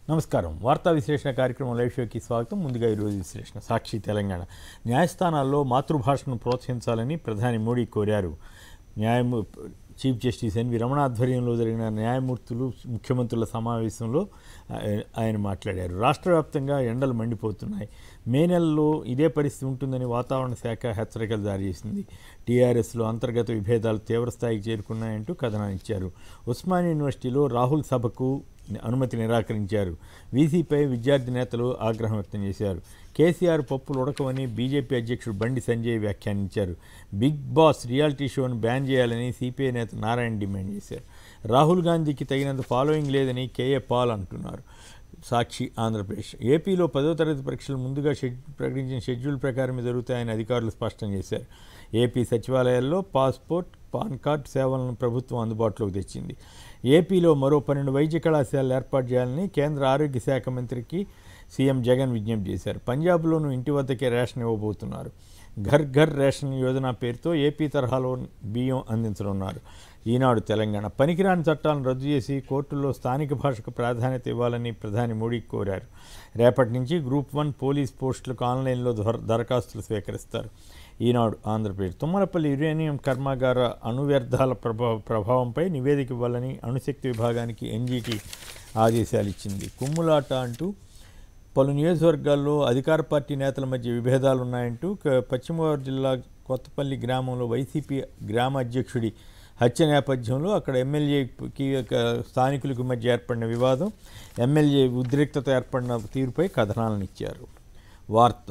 నమస్కారం వార్తా విశ్లేషణ కార్యక్రమం లైవ్ షోకి స్వాగతం ముందుగా ఈరోజు విశ్లేషణ సాక్షి తెలంగాణ న్యాయస్థానాల్లో మాతృభాషను ప్రోత్సహించాలని ప్రధాని మోడీ కోరారు న్యాయము చీఫ్ జస్టిస్ ఎన్వి రమణ ఆధ్వర్యంలో జరిగిన న్యాయమూర్తులు ముఖ్యమంత్రుల సమావేశంలో ఆయ- ఆయన మాట్లాడారు రాష్ట్ర వ్యాప్తంగా ఎండలు మండిపోతున్నాయి మే నెలలో ఇదే పరిస్థితి ఉంటుందని వాతావరణ శాఖ హెచ్చరికలు జారీ చేసింది టీఆర్ఎస్లో అంతర్గత విభేదాలు తీవ్రస్థాయికి చేరుకున్నాయంటూ కథనాన్నిచ్చారు ఉస్మానియా యూనివర్సిటీలో రాహుల్ సభకు అనుమతి నిరాకరించారు వీసీపై విద్యార్థి నేతలు ఆగ్రహం వ్యక్తం చేశారు కేసీఆర్ పప్పులు ఉడకవని బీజేపీ అధ్యక్షుడు బండి సంజయ్ వ్యాఖ్యానించారు బిగ్ బాస్ రియాలిటీ షోను బ్యాన్ చేయాలని సిపిఐ నేత నారాయణ డిమాండ్ చేశారు రాహుల్ గాంధీకి తగినంత ఫాలోయింగ్ లేదని కేఏ పాల్ అంటున్నారు సాక్షి ఆంధ్రప్రదేశ్ ఏపీలో పదో తరగతి పరీక్షలు ముందుగా షెడ్ ప్రకటించిన షెడ్యూల్ ప్రకారమే జరుగుతాయని అధికారులు స్పష్టం చేశారు ఏపీ సచివాలయాల్లో పాస్పోర్ట్ పాన్ కార్డ్ సేవలను ప్రభుత్వం అందుబాటులోకి తెచ్చింది ఏపీలో మరో పన్నెండు వైద్య కళాశాలలు ఏర్పాటు చేయాలని కేంద్ర ఆరోగ్య శాఖ మంత్రికి సీఎం జగన్ విజ్ఞప్తి చేశారు పంజాబ్లోనూ ఇంటి వద్దకే రేషన్ ఇవ్వబోతున్నారు ఘర్ ఘర్ రేషన్ యోజన పేరుతో ఏపీ తరహాలో బియ్యం అందించనున్నారు ఈనాడు తెలంగాణ పనికిరాని చట్టాలను రద్దు చేసి కోర్టుల్లో స్థానిక భాషకు ప్రాధాన్యత ఇవ్వాలని ప్రధాని మోడీ కోరారు రేపటి నుంచి గ్రూప్ వన్ పోలీస్ పోస్టులకు ఆన్లైన్లో దర- దరఖాస్తులు స్వీకరిస్తారు ఈనాడు ఆంధ్రప్రదేశ్ తుమ్మలపల్లి యురేనియం కర్మాగార అణువ్యర్థాల ప్రభావ ప్రభావంపై నివేదిక ఇవ్వాలని అణుశక్తి విభాగానికి ఎన్జీటీ ఆదేశాలు ఇచ్చింది కుమ్ములాట అంటూ పలు నియోజకవర్గాల్లో అధికార పార్టీ నేతల మధ్య విభేదాలు ఉన్నాయంటూ క- పశ్చిమ గోదావరి జిల్లా కొత్తపల్లి గ్రామంలో వైసీపీ గ్రామ అధ్యక్షుడి హత్య నేపథ్యంలో అక్కడ ఎమ్మెల్యేకి ఒక స్థానికులకు మధ్య ఏర్పడిన వివాదం ఎమ్మెల్యే ఉద్రిక్తత ఏర్పడిన తీరుపై కథనాలను ఇచ్చారు వార్త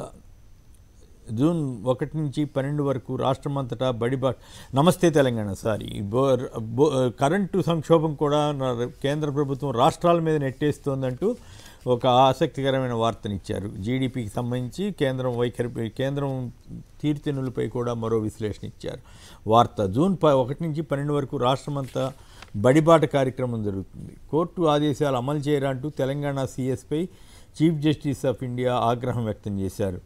జూన్ ఒకటి నుంచి పన్నెండు వరకు రాష్ట్రమంతటా బడిబా నమస్తే తెలంగాణ సారీ బో బో కరెంటు సంక్షోభం కూడా నా- కేంద్ర ప్రభుత్వం రాష్ట్రాల మీద నెట్టేస్తోందంటూ ఒక ఆసక్తికరమైన వార్తనిచ్చారు జీడిపికి సంబంధించి కేంద్రం వైఖరి కేంద్రం తీర్తెన్నులపై కూడా మరో విశ్లేషణ ఇచ్చారు వార్త జూన్ ప ఒకటి నుంచి పన్నెండు వరకు రాష్ట్రమంతా బడిబాట కార్యక్రమం జరుగుతుంది కోర్టు ఆదేశాలు అమలు చేయరంటూ తెలంగాణ సీఎస్పై చీఫ్ జస్టిస్ ఆఫ్ ఇండియా ఆగ్రహం వ్యక్తం చేశారు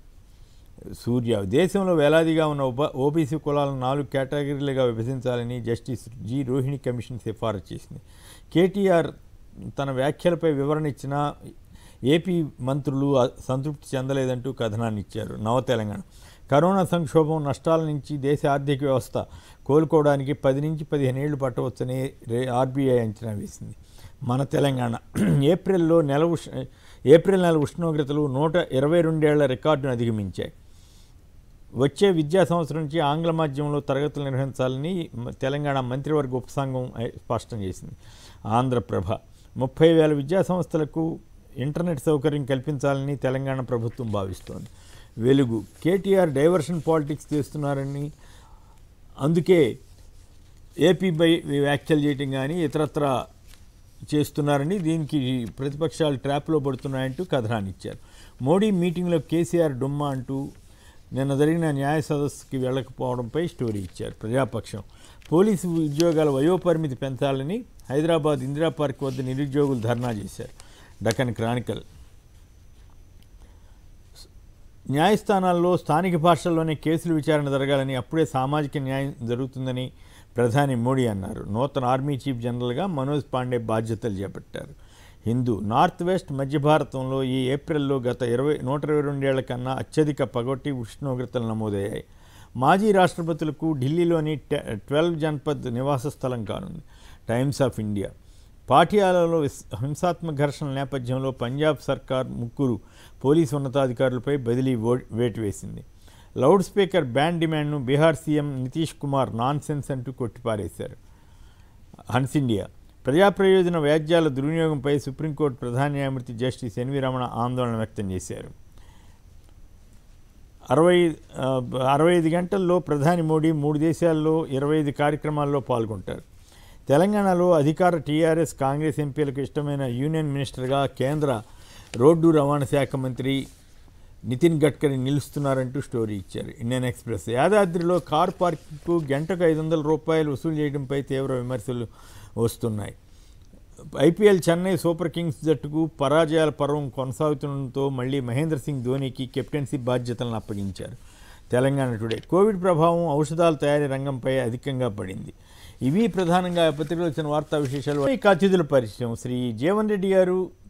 సూర్య దేశంలో వేలాదిగా ఉన్న ఉప ఓబీసీ కులాలను నాలుగు కేటగిరీలుగా విభజించాలని జస్టిస్ జి రోహిణి కమిషన్ సిఫారసు చేసింది కేటీఆర్ తన వ్యాఖ్యలపై వివరణ ఇచ్చిన ఏపీ మంత్రులు అ- సంతృప్తి చెందలేదంటూ కథనాన్ని ఇచ్చారు నవ తెలంగాణ కరోనా సంక్షోభం నష్టాల నుంచి దేశ ఆర్థిక వ్యవస్థ కోలుకోవడానికి పది నుంచి పదిహేను ఏళ్లు పట్టవచ్చని రే ఆర్బీఐ అంచనా వేసింది మన తెలంగాణ ఏప్రిల్లో నెల ఉష్ ఏప్రిల్ నెల ఉష్ణోగ్రతలు నూట ఇరవై రెండేళ్ల రికార్డును అధిగమించాయి వచ్చే విద్యా సంవత్సరం నుంచి ఆంగ్ల మాధ్యమంలో తరగతులు నిర్వహించాలని మ- తెలంగాణ మంత్రివర్గ ఉపసంఘం ఐ- స్పష్టం చేసింది ఆంధ్రప్రభ ముప్పై వేల విద్యా సంస్థలకు ఇంటర్నెట్ సౌకర్యం కల్పించాలని తెలంగాణ ప్రభుత్వం భావిస్తోంది వెలుగు కేటీఆర్ డైవర్షన్ పాలిటిక్స్ చేస్తున్నారని అందుకే ఏపీపై వ్యాఖ్యలు చేయటం కానీ ఇతరత్ర చేస్తున్నారని దీనికి ప్రతిపక్షాలు ట్రాప్లో పడుతున్నాయంటూ కథనాన్ని ఇచ్చారు మోడీ మీటింగ్లో కేసీఆర్ డుమ్మా అంటూ నిన్న జరిగిన న్యాయ సదస్సుకి వెళ్ళకపోవడంపై స్టోరీ ఇచ్చారు ప్రజాపక్షం పోలీసు ఉద్యోగాల వయోపరిమితి పెంచాలని హైదరాబాద్ ఇందిరా పార్క్ వద్ద నిరుద్యోగులు ధర్నా చేశారు డకన్ క్రానికల్ న్యాయస్థానాల్లో స్థానిక భాషల్లోనే కేసులు విచారణ జరగాలని అప్పుడే సామాజిక న్యాయం జరుగుతుందని ప్రధాని మోడీ అన్నారు నూతన ఆర్మీ చీఫ్ జనరల్గా మనోజ్ పాండే బాధ్యతలు చేపట్టారు హిందూ నార్త్ వెస్ట్ మధ్య భారతంలో ఈ ఏప్రిల్లో గత ఇరవై నూట ఇరవై రెండేళ్ల కన్నా అత్యధిక పగొట్టి ఉష్ణోగ్రతలు నమోదయ్యాయి మాజీ రాష్ట్రపతులకు ఢిల్లీలోని టె- ట్వెల్వ్ జన్పద్ నివాస స్థలం కానుంది టైమ్స్ ఆఫ్ ఇండియా పాటియాలలో విస్- హింసాత్మక ఘర్షణల నేపథ్యంలో పంజాబ్ సర్కార్ ముగ్గురు పోలీసు ఉన్నతాధికారులపై బదిలీ ఓ- వేటు వేసింది లౌడ్ స్పీకర్ బ్యాన్ డిమాండ్ను Bihar CM Nitish Kumar nonsense అంటూ కొట్టిపారేశారు హన్స్ ఇండియా ప్రజా ప్రయోజన వ్యాజ్యాల దుర్వినియోగంపై సుప్రీంకోర్టు ప్రధాన న్యాయమూర్తి జస్టిస్ ఎన్వి రమణ ఆందోళన వ్యక్తం చేశారు అరవై ఆ, అరవై ఐదు గంటల్లో ప్రధాని మోడీ మూడు దేశాల్లో ఇరవై ఐదు కార్యక్రమాల్లో పాల్గొంటారు తెలంగాణలో అధికార టీఆర్ఎస్ కాంగ్రెస్ ఎంపీలకు ఇష్టమైన యూనియన్ మినిస్టర్గా కేంద్ర రోడ్డు రవాణా శాఖ మంత్రి నితిన్ గడ్కరీ నిలుస్తున్నారంటూ స్టోరీ ఇచ్చారు ఇండియన్ ఎక్స్ప్రెస్ యాదాద్రిలో కార్ పార్కింగ్కు గంటకు ఐదు వందల రూపాయలు వసూలు చేయడంపై తీవ్ర విమర్శలు వస్తున్నాయి ఐపీఎల్ చెన్నై సూపర్ కింగ్స్ జట్టుకు పరాజయాల పర్వం కొనసాగుతుండటంతో మళ్ళీ మహేంద్ర సింగ్ ధోనీకి కెప్టెన్సీ బాధ్యతలను అప్పగించారు తెలంగాణ టుడే కోవిడ్ ప్రభావం ఔషధాల తయారీ రంగంపై అధికంగా పడింది ఇవి ప్రధానంగా పత్రికలో వచ్చిన వార్తా విశేషాలు ఇక అతిథుల పరిచయం శ్రీ జీవన్ రెడ్డి గారు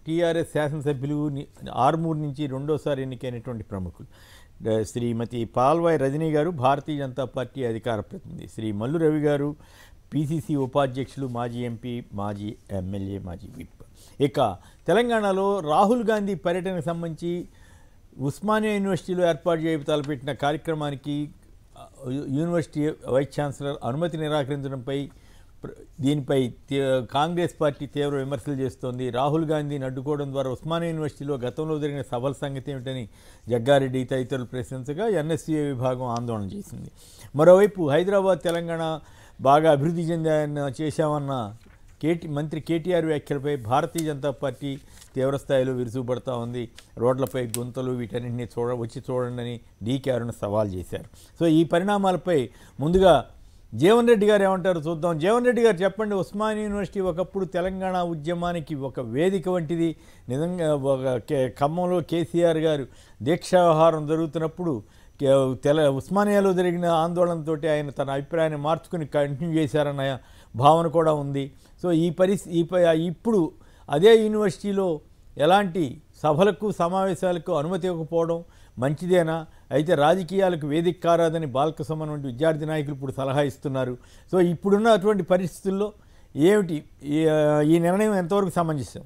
టీఆర్ఎస్ శాసనసభ్యులు ని- ఆర్మూర్ నుంచి రెండోసారి ఎన్నికైనటువంటి ప్రముఖులు డ- శ్రీమతి పాల్వాయ్ రజనీ గారు భారతీయ జనతా పార్టీ అధికార ప్రతినిధి శ్రీ మల్లు రవి గారు పిసిసి ఉపాధ్యక్షులు మాజీ ఎంపీ మాజీ ఎమ్మెల్యే మాజీ విప్ ఇక తెలంగాణలో రాహుల్ గాంధీ పర్యటనకు సంబంధించి ఉస్మానియా యూనివర్సిటీలో ఏర్పాటు చేయ తలపెట్టిన కార్యక్రమానికి ఆ, యు- యూనివర్సిటీ వైస్ ఛాన్సలర్ అనుమతి నిరాకరించడంపై ప్ర- దీనిపై తే- కాంగ్రెస్ పార్టీ తీవ్ర విమర్శలు చేస్తోంది రాహుల్ గాంధీని అడ్డుకోవడం ద్వారా ఉస్మానియా యూనివర్సిటీలో గతంలో జరిగిన సభల సంగతి ఏమిటని జగ్గారెడ్డి తదితరులు ప్రశ్నించగా ఎన్ఎస్సీఏ విభాగం ఆందోళన చేసింది మరోవైపు హైదరాబాద్ తెలంగాణ బాగా అభివృద్ధి చెందాయన్న చేశామన్న కేటీ మంత్రి కేటీఆర్ వ్యాఖ్యలపై భారతీయ జనతా పార్టీ తీవ్రస్థాయిలో విరుచుకుపడతా ఉంది రోడ్లపై గుంతలు వీటన్నింటినీ చూడ వచ్చి చూడండి అని డీకే అరుణ సవాల్ చేశారు సో ఈ పరిణామాలపై ముందుగా జీవన్ రెడ్డి గారు ఏమంటారు చూద్దాం జీవన్ రెడ్డి గారు చెప్పండి ఉస్మానియా యూనివర్సిటీ ఒకప్పుడు తెలంగాణ ఉద్యమానికి ఒక వేదిక వంటిది నిజంగా ఒక కే- ఖమ్మంలో కేసీఆర్ గారు దీక్షా వ్యవహారం జరుగుతున్నప్పుడు కే- తెల ఉస్మానియాలో జరిగిన ఆందోళనతో ఆయన తన అభిప్రాయాన్ని మార్చుకుని కంటిన్యూ చేశారన్న భావన కూడా ఉంది సో ఈ పరిస్థితి ఈ ప- ఇప్పుడు అదే యూనివర్సిటీలో ఎలాంటి సభలకు సమావేశాలకు అనుమతి ఇవ్వకపోవడం మంచిదేనా అయితే రాజకీయాలకు వేదిక కారాదని బాల్కసుమన్ వంటి విద్యార్థి నాయకులు ఇప్పుడు సలహా ఇస్తున్నారు సో ఇప్పుడున్న అటువంటి పరిస్థితుల్లో ఏమిటి ఈ ఈ నిర్ణయం ఎంతవరకు సమంజసం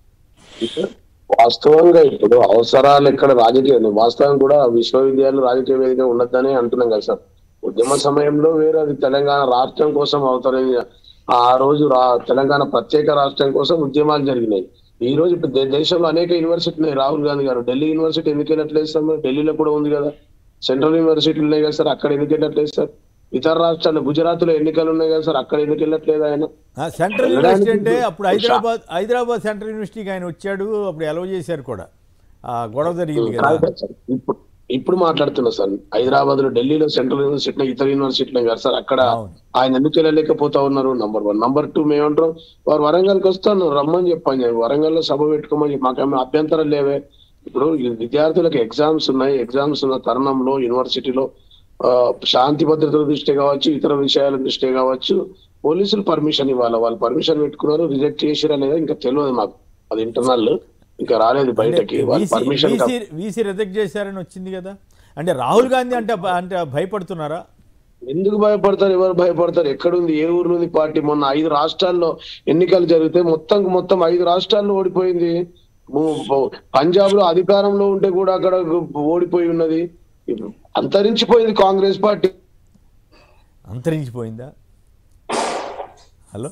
వాస్తవంగా ఇప్పుడు అవసరాలు ఎక్కడ రాజకీయ వాస్తవం కూడా విశ్వవిద్యాలయం రాజకీయ వేదిక ఉండద్దని అంటున్నాం కదా సార్ ఉద్యమ సమయంలో వేరే అది తెలంగాణ రాష్ట్రం కోసం అవతరం ఆ రోజు రా తెలంగాణ ప్రత్యేక రాష్ట్రం కోసం ఉద్యమాలు జరిగినాయి ఈ రోజు ఇప్పుడు దే- దేశంలో అనేక యూనివర్సిటీ ఉన్నాయి రాహుల్ గాంధీ గారు ఢిల్లీ యూనివర్సిటీ ఎందుకు వెళ్ళట్లేదు సార్ మరి ఢిల్లీలో కూడా ఉంది కదా సెంట్రల్ యూనివర్సిటీలు ఉన్నాయి కదా సార్ అక్కడ ఎందుకు వెళ్ళట్లేదు సార్ ఇతర రాష్ట్రాలు గుజరాత్ లో ఎన్నికలు ఉన్నాయి కదా సార్ అక్కడ ఎందుకు వెళ్ళట్లేదు ఆయన ఆ, సెంట్రల్ యూనివర్సిటీ అంటే అప్పుడు హైదరాబాద్ హైదరాబాద్ సెంట్రల్ యూనివర్సిటీకి ఆయన వచ్చాడు అప్పుడు అలౌ చేశారు కూడా ఆ గొడవ జరిగింది కదా కాదు కదా సార్. ఇప్పుడు ఇప్పుడు మాట్లాడుతున్నా సార్ హైదరాబాద్ లో ఢిల్లీలో సెంట్రల్ యూనివర్సిటీ ఇతర యూనివర్సిటీలు కదా సార్ అక్కడ అవును. ఆయన ఎందుకు వెళ్ళలేకపోతా ఉన్నారు నంబర్ వన్ నంబర్ టూ మేమంటాం వారు వరంగల్కి వస్తాను రమ్మని చెప్పాను వరంగల్ లో సభ పెట్టుకోమని చెప్పి మాకేమో అభ్యంతరం లేవే ఇప్పుడు ఈ విద్యార్థులకు ఎగ్జామ్స్ ఉన్నాయి ఎగ్జామ్స్ ఉన్న తరుణంలో యూనివర్సిటీలో ఆ, శాంతి భద్రతల దృష్టి కావచ్చు ఇతర విషయాల దృష్టి కావచ్చు పోలీసులు పర్మిషన్ ఇవ్వాలి వాళ్ళు పర్మిషన్ పెట్టుకున్నారు రిజెక్ట్ చేసారు అనేది ఇంకా తెలియదు మాకు అది ఇంటర్నల్ ఇంకా రాలేదు బయటకి వాళ్ళు పర్మిషన్ వీసీ వీసీ రిజెక్ట్ చేశారని వచ్చింది కదా అంటే రాహుల్ గాంధీ అంటే భ- అంటే భయపడుతున్నారా ఎందుకు భయపడతారు ఎవరు భయపడతారు ఎక్కడుంది ఏ ఊరు ఉంది పార్టీ మొన్న ఐదు రాష్ట్రాల్లో ఎన్నికలు జరిగితే మొత్తం మొత్తం ఐదు రాష్ట్రాల్లో ఓడిపోయింది ము- పంజాబ్ లో అధికారంలో ఉంటే కూడా అక్కడ ఓడిపోయి ఉన్నది ఇప్పుడు అంతరించిపోయింది కాంగ్రెస్ పార్టీ అంతరించిపోయిందా హలో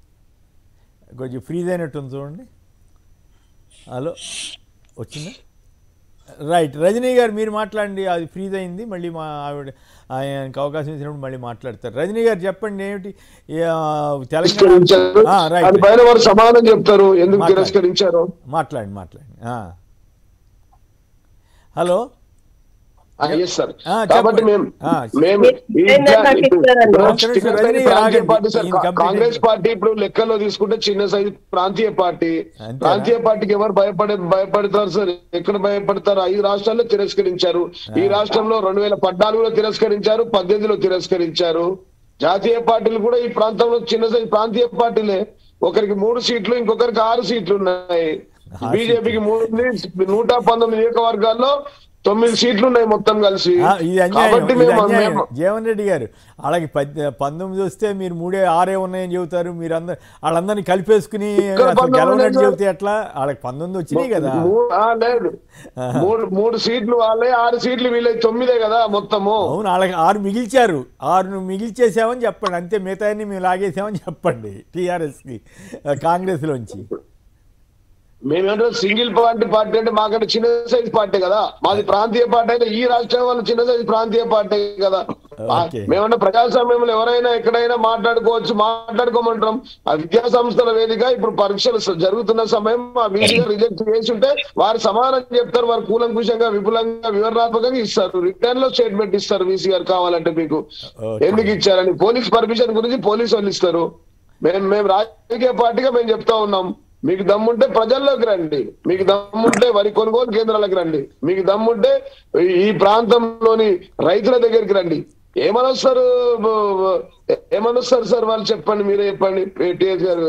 కొంచెం ఫ్రీజ్ అయినట్టుంది చూడండి హలో వచ్చిందా రైట్ రజనీ గారు మీరు మాట్లాడండి అది ఫ్రీజ్ అయింది మళ్ళీ మా ఆవిడ ఆయనకి అవకాశం ఇచ్చినప్పుడు మళ్ళీ మాట్లాడతారు రజనీ గారు చెప్పండి ఏమిటి ఏ, ఆ, తిరస్కరించారు తెలంగాణ ఆ, రైట్ దానిపైన వారు సమాధానం చెప్తారు ఎందుకు మాట్లాడు. తిరస్కరించారు మాట్లాడండి మాట్లాడండి ఆ. హలో ఎస్ సార్ ఆ, కాబట్టి చెప్పండి. మేము ఆ, మేము ఈ ఏంటంటే విద్యా- నాకు ఇప్పుడు ఇస్తారండి. ఇప్పుడు ఒక్క నిమిషం చిన్న రజనీ సైజు ప్రాంతీయ ఆగండి. పార్టీ సార్ ఈయన కంప్లీట్ కాంగ్రెస్ చేయండి. పార్టీ ఇప్పుడు లెక్కలో తీసుకుంటే చిన్న సైజు ప్రాంతీయ పార్టీ అంతేనా? ప్రాంతీయ పార్టీకి ఎవరు భయపడే భయపడతారు సార్ ఎక్కడ భయపడతారు ఐదు రాష్ట్రాల్లో తిరస్కరించారు ఈ రాష్ట్రంలో రెండు వేల పద్నాలుగులో తిరస్కరించారు పద్దెనిమిదిలో తిరస్కరించారు జాతీయ పార్టీలు కూడా ఈ ప్రాంతంలో చిన్న సైజు ప్రాంతీయ పార్టీలే ఒకరికి మూడు సీట్లు ఇంకొకరికి ఆరు సీట్లు ఉన్నాయి ఆరు బీజేపీకి మూడు ఉంది నూట పంతొమ్మిది నియోజకవర్గాల్లో తొమ్మిది సీట్లు ఉన్నాయి మొత్తం కలిసి ఆ, ఇది అన్యాయం కాబట్టి ఇది మేము అన్యాయం మేము- జీవన్ రెడ్డి గారు వాళ్ళకి పద్ పంతొమ్మిది వస్తే మీరు మూడే ఆరే ఉన్నాయని చెబుతారు మీరు అందరు వాళ్ళందరినీ కలిపేసుకుని ఇక్కడ అసలు పంతొమ్మిది గెలవనట్టు లేదు. చెబితే ఎట్లా వాళ్ళకి పంతొమ్మిది వచ్చినాయి కదా మూ- ఆ, లేదు మూడు మూడు సీట్లు వాళ్ళే ఆరు సీట్లు వీళ్ళే తొమ్మిదే కదా మొత్తము అవును వాళ్ళకి ఆరు మిగిల్చారు ఆరు మిగిల్చేసామని చెప్పండి అంతే మిగతాన్ని మేము లాగేసామని చెప్పండి టీఆర్ఎస్కి కాంగ్రెస్లోంచి మేమేంటో సింగిల్ పార్టీ పార్టీ అంటే మాకంటే చిన్న సైజ్ పార్టీ కదా మాది ప్రాంతీయ పార్టీ అయితే ఈ రాష్ట్రం వాళ్ళు చిన్న సైజ్ ప్రాంతీయ పార్టీ కదా ఓకే. మేమన్నా ప్రజాస్వామ్యంలో ఎవరైనా ఎక్కడైనా మాట్లాడుకోవచ్చు మాట్లాడుకోమంటాం ఆ విద్యా సంస్థల వేదిక ఇప్పుడు పరీక్షలు స- జరుగుతున్న సమయం ఆ వీసీ రిజెక్ట్ చేసి ఉంటే వారు సమాధానం చెప్తారు వారు కూలంకుషంగా విపులంగా వివరణాత్మకంగా ఇస్తారు రిటర్న్ లో స్టేట్మెంట్ ఇస్తారు వీసీ గారు కావాలంటే మీకు ఓకే. ఎందుకు ఇచ్చారని పోలీస్ పర్మిషన్ గురించి పోలీసు వాళ్ళు ఇస్తారు మేము మేము రాజకీయ పార్టీగా మేము చెప్తా ఉన్నాం మీకు దమ్ముంటే ప్రజల్లోకి రండి మీకు దమ్ముంటే వరి కొనుగోలు కేంద్రాలకు రండి మీకు దమ్ముంటే ఈ- ఈ ప్రాంతంలోని రైతుల దగ్గరికి రండి ఏమని వస్తారు ఏమని వస్తారు సార్ వాళ్ళు చెప్పండి మీరే చెప్పండి టిఎస్ గారు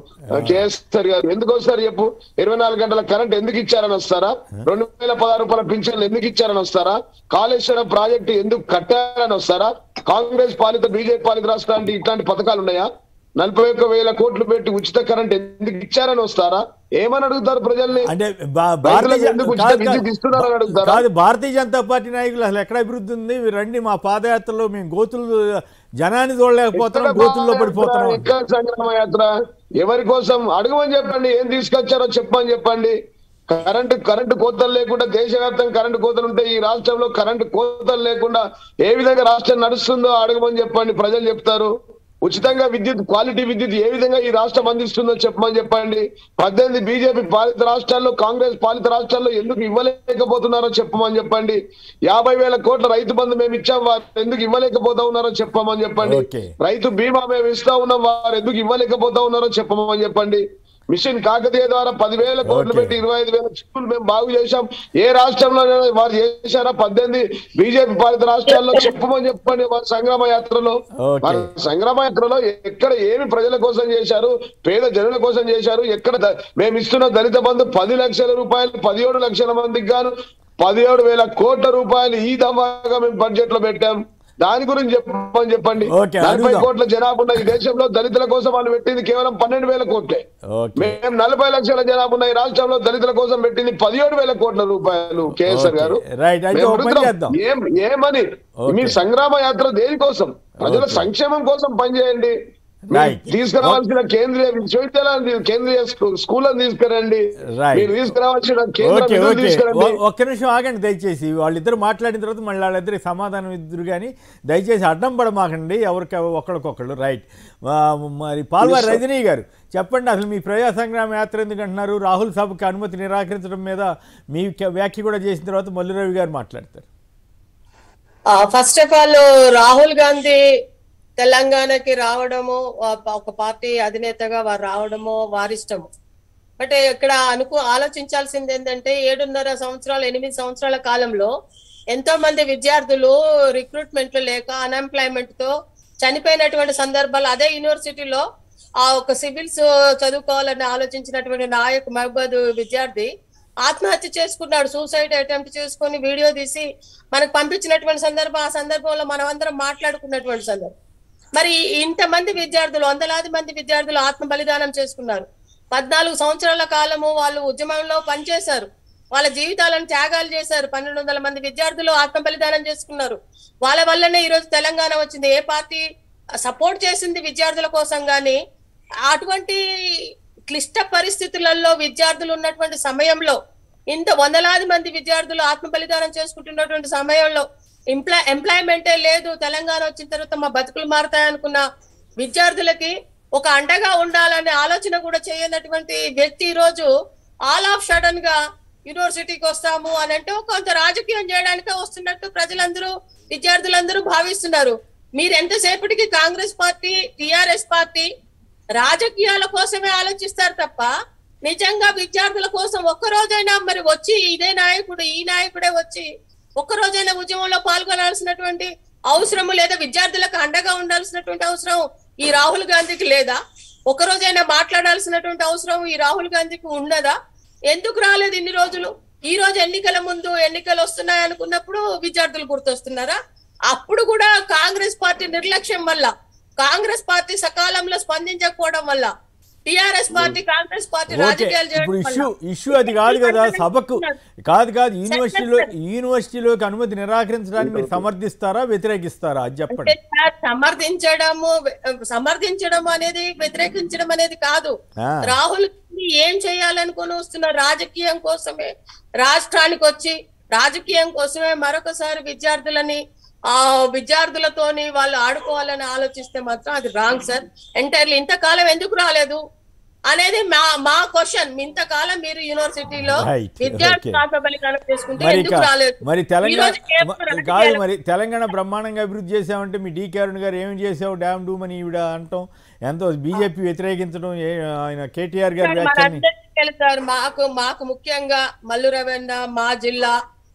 కేఎస్ఆర్ గారు ఎందుకు వస్తారు చెప్పు ఇరవై నాలుగు గంటల కరెంట్ ఎందుకు ఇచ్చారని వస్తారా రెండు వేల పదహారు రూపాయల పింఛన్లు ఎందుకు ఇచ్చారని వస్తారా కాళేశ్వరం ప్రాజెక్టు ఎందుకు కట్టారని వస్తారా కాంగ్రెస్ పాలిత బీజేపీ పాలిత రాష్ట్రానికి ఇట్లాంటి పథకాలు ఉన్నాయా నలభై ఒక్క వేల కోట్లు పెట్టి ఉచిత కరెంట్ ఎందుకు ఇచ్చారని వస్తారా ఏమని అడుగుతారు ప్రజల్ని అంటే బా- రైతులకు భారతీయ ఎందుకు ఉచిత కాదు, విద్యుత్ కాదు. ఇస్తున్నారని అడుగుతారా? కాదు భారతీయ జనతా పార్టీ నాయకులు అసలు ఎక్కడ అభివృద్ధి ఉంది మీరు రండి మా పాదయాత్రలో మేము గోతులు జనాన్ని చూడలేకపోతున్నాం ఎక్కడ గోతుల్లో పాదయాత్ర? పడిపోతున్నాం ఎక్కడ సంగ్రామ యాత్ర ఎవరి కోసం అడగమని చెప్పండి ఏం తీసుకొచ్చారో చెప్పమని చెప్పండి కరెంటు కరెంటు కోతలు లేకుండా దేశవ్యాప్తంగా కరెంటు కోతలు ఉంటే ఈ రాష్ట్రంలో కరెంటు కోతలు లేకుండా ఏ విధంగా రాష్ట్రం నడుస్తుందో అడగమని చెప్పండి ప్రజలు చెప్తారు ఉచితంగా విద్యుత్ క్వాలిటీ విద్యుత్ ఏ విధంగా ఈ రాష్ట్రం అందిస్తుందో చెప్పమని చెప్పండి పద్దెనిమిది బీజేపీ పాలిత రాష్ట్రాల్లో కాంగ్రెస్ పాలిత రాష్ట్రాల్లో ఎందుకు ఇవ్వలేకపోతున్నారో చెప్పమని చెప్పండి యాభై వేల కోట్ల రైతు బంధు మేము ఇచ్చాం వారు ఎందుకు ఇవ్వలేకపోతా ఉన్నారో చెప్పమని చెప్పండి ఓకే. రైతు బీమా మేము ఇస్తా ఉన్నాం వారు ఎందుకు ఇవ్వలేకపోతా ఉన్నారో చెప్పమని చెప్పండి మిషన్ కాకతీయ ద్వారా పదివేల కోట్లు ఓకే. పెట్టి ఇరవై ఐదు వేల స్కూల్ మేము బాగు చేశాం ఏ రాష్ట్రంలో వారు చేశారా పద్దెనిమిది బీజేపీ పాలిత రాష్ట్రాల్లో చెప్పమని చెప్పండి వారి సంగ్రామ యాత్రలో ఓకే. వారి సంగ్రామ యాత్రలో ఎక్కడ ఏమి ప్రజల కోసం చేశారు పేద జనుల కోసం చేశారు ఎక్కడ ద- మేము ఇస్తున్న దళిత బంధు పది లక్షల రూపాయలు పదిహేడు లక్షల మందికి గాను పదిహేడు వేల కోట్ల రూపాయలు ఈ దమాగా మేము బడ్జెట్ లో పెట్టాం దాని గురించి చెప్పమని చెప్పండి ఓకే, నలభై అడుగుదాం. కోట్ల జనాభా ఉన్న ఈ దేశంలో దళితుల కోసం వాళ్ళు పెట్టింది కేవలం పన్నెండు వేల కోట్లే ఓకే మేము నలభై లక్షల జనాభా ఉన్న ఈ రాష్ట్రంలో దళితుల కోసం పెట్టింది పదిహేడు వేల కోట్ల రూపాయలు కేఎస్ఆర్ ఓకే. గారు రైట్. అయితే మేము ఓ పని అడుగుతున్నాం, చేద్దాం. ఏం ఏమని ఓకే. మీ సంగ్రామ యాత్ర దేనికోసం ప్రజల ఓకే. సంక్షేమం కోసం పనిచేయండి మీరు రైట్. తీసుకురావాల్సిన కేంద్రీయ విశ్వవిద్యాలయాన్ని కేంద్రీయ స్కూ- స్కూళ్ళని తీసుకురండి రైట్. మీరు తీసుకురావాల్సిన కేంద్ర ఓకే నిధులు ఓకే తీసుకురండి ఒ- ఒక్క నిమిషం ఆగండి దయచేసి వాళ్ళిద్దరు మాట్లాడిన తర్వాత మళ్ళీ వాళ్ళిద్దరికి సమాధానం ఇద్దరు కానీ దయచేసి అడ్డం పడమాకండి ఎవరికి ఒకళ్ళకొకళ్ళు రైట్ ఆ, మరి పాల్వారి Yes, sir. రజనీ గారు చెప్పండి అసలు మీ ప్రజా సంగ్రామ యాత్ర ఎందుకు అంటున్నారు రాహుల్ సభకు అనుమతి నిరాకరించడం మీద మీ క- వ్యాఖ్య కూడా చేసిన తర్వాత మల్లురవి గారు మాట్లాడతారు first of all Rahul Gandhi తెలంగాణకి రావడము ఆ- ఒక పార్టీ అధినేతగా వారు రావడము వారిష్టము బట్ ఇక్కడ అనుకో ఆలోచించాల్సింది ఏంటంటే ఏడున్నర సంవత్సరాలు ఎనిమిది సంవత్సరాల కాలంలో ఎంతో మంది విద్యార్థులు రిక్రూట్మెంట్లు లేక అన్ఎంప్లాయ్మెంట్ తో చనిపోయినటువంటి సందర్భాలు అదే యూనివర్సిటీలో ఆ ఒక సివిల్స్ చదువుకోవాలని ఆలోచించినటువంటి నాయక్ మహబూద్ విద్యార్థి ఆత్మహత్య చేసుకున్నాడు సూసైడ్ అటెంప్ట్ చేసుకొని వీడియో తీసి మనకు పంపించినటువంటి సందర్భం ఆ సందర్భంలో మనం అందరం మాట్లాడుకున్నటువంటి సందర్భం మరి ఇంతమంది విద్యార్థులు వందలాది మంది విద్యార్థులు ఆత్మ బలిదానం చేసుకున్నారు పద్నాలుగు సంవత్సరాల కాలము వాళ్ళు ఉద్యమంలో పనిచేశారు వాళ్ళ జీవితాలను త్యాగాలు చేశారు పన్నెండు వందల మంది విద్యార్థులు ఆత్మ బలిదానం చేసుకున్నారు వాళ్ళ వల్లనే ఈ రోజు తెలంగాణ వచ్చింది ఏ పార్టీ సపోర్ట్ చేసింది విద్యార్థుల కోసం గాని అటువంటి క్లిష్ట పరిస్థితులలో విద్యార్థులు ఉన్నటువంటి సమయంలో ఇంత వందలాది మంది విద్యార్థులు ఆత్మ బలిదానం చేసుకుంటున్నటువంటి సమయంలో ఎంప్లాయ్ ఎంప్లాయ్మెంటే లేదు తెలంగాణ వచ్చిన తర్వాత మా బతుకులు మారుతాయి అనుకున్న విద్యార్థులకి ఒక అండగా ఉండాలనే ఆలోచన కూడా చేయనటువంటి వ్యక్తి ఈ రోజు ఆల్ ఆఫ్ సడన్ గా యూనివర్సిటీకి వస్తాము అని అంటే కొంత రాజకీయం చేయడానికే వస్తున్నట్టు ప్రజలందరూ విద్యార్థులందరూ భావిస్తున్నారు మీరు ఎంతసేపటికి కాంగ్రెస్ పార్టీ టిఆర్ఎస్ పార్టీ రాజకీయాల కోసమే ఆలోచిస్తారు తప్ప నిజంగా విద్యార్థుల కోసం ఒక్క రోజైనా మరి వచ్చి ఇదే నాయకుడు ఈ నాయకుడే వచ్చి ఒక్క రోజైనా ఉద్యమంలో పాల్గొనాల్సినటువంటి అవసరము లేదా విద్యార్థులకు అండగా ఉండాల్సినటువంటి అవసరం ఈ రాహుల్ గాంధీకి లేదా ఒక రోజైనా మాట్లాడాల్సినటువంటి అవసరం ఈ రాహుల్ గాంధీకి ఉన్నదా ఎందుకు రాలేదు ఇన్ని రోజులు ఈ రోజు ఎన్నికల ముందు ఎన్నికలు వస్తున్నాయి అనుకున్నప్పుడు విద్యార్థులు గుర్తొస్తున్నారా అప్పుడు కూడా కాంగ్రెస్ పార్టీ నిర్లక్ష్యం వల్ల కాంగ్రెస్ పార్టీ సకాలంలో స్పందించకపోవడం వల్ల TRS party Congress party okay రాజకీయాలు ఇప్పుడు చేయడం ఇష్యూ వల్ల ఇష్యూ అది కాదు కదా సభకు కాదు కాదు యూనివర్సిటీలో యూనివర్సిటీలోకి అనుమతి నిరాకరించడానికి మీరు సమర్థిస్తారా వ్యతిరేకిస్తారా అది చెప్పండి అంటే సార్ సమర్థించడము సమర్థించడం అనేది వ్యతిరేకించడం అనేది కాదు ఆ. రాహుల్ గాంధీ ఏం చేయాలనుకుని వస్తున్న రాజకీయం కోసమే రాష్ట్రానికి వచ్చి రాజకీయం కోసమే మరొకసారి విద్యార్థులని ఆ విద్యార్థులతోని వాళ్ళు ఆడుకోవాలని ఆలోచిస్తే మాత్రం అది రాంగ్ సార్ ఎంటైర్లీ ఇంతకాలం ఎందుకు రాలేదు అనేది మా మా క్వశ్చన్ ఇంతకాలం మీరు యూనివర్సిటీలో Right, విద్యార్థి okay. ఆత్మ బలిదానం చేసుకుంటే మరి ఎందుకు కా- రాలేదు మరి తెలంగాణ ఈరోజు కేవలం మ- కాదు రాజకీయాల మరి తెలంగాణ బ్రహ్మాండంగా అభివృద్ధి చేసామంటే మీ డీకే అరుణ్ గారు ఏమి చేసావు డ్యామ్ డూమ్ అని ఈవిడ అంటాం ఎంతో బీజేపీ వ్యతిరేకించడం ఏ- ఆయన కేటీఆర్ గారి సార్, వ్యాఖ్యని మనందరికీ తెలుసు సార్ మాకు మాకు ముఖ్యంగా మల్లు రవీంద్ర మా జిల్లా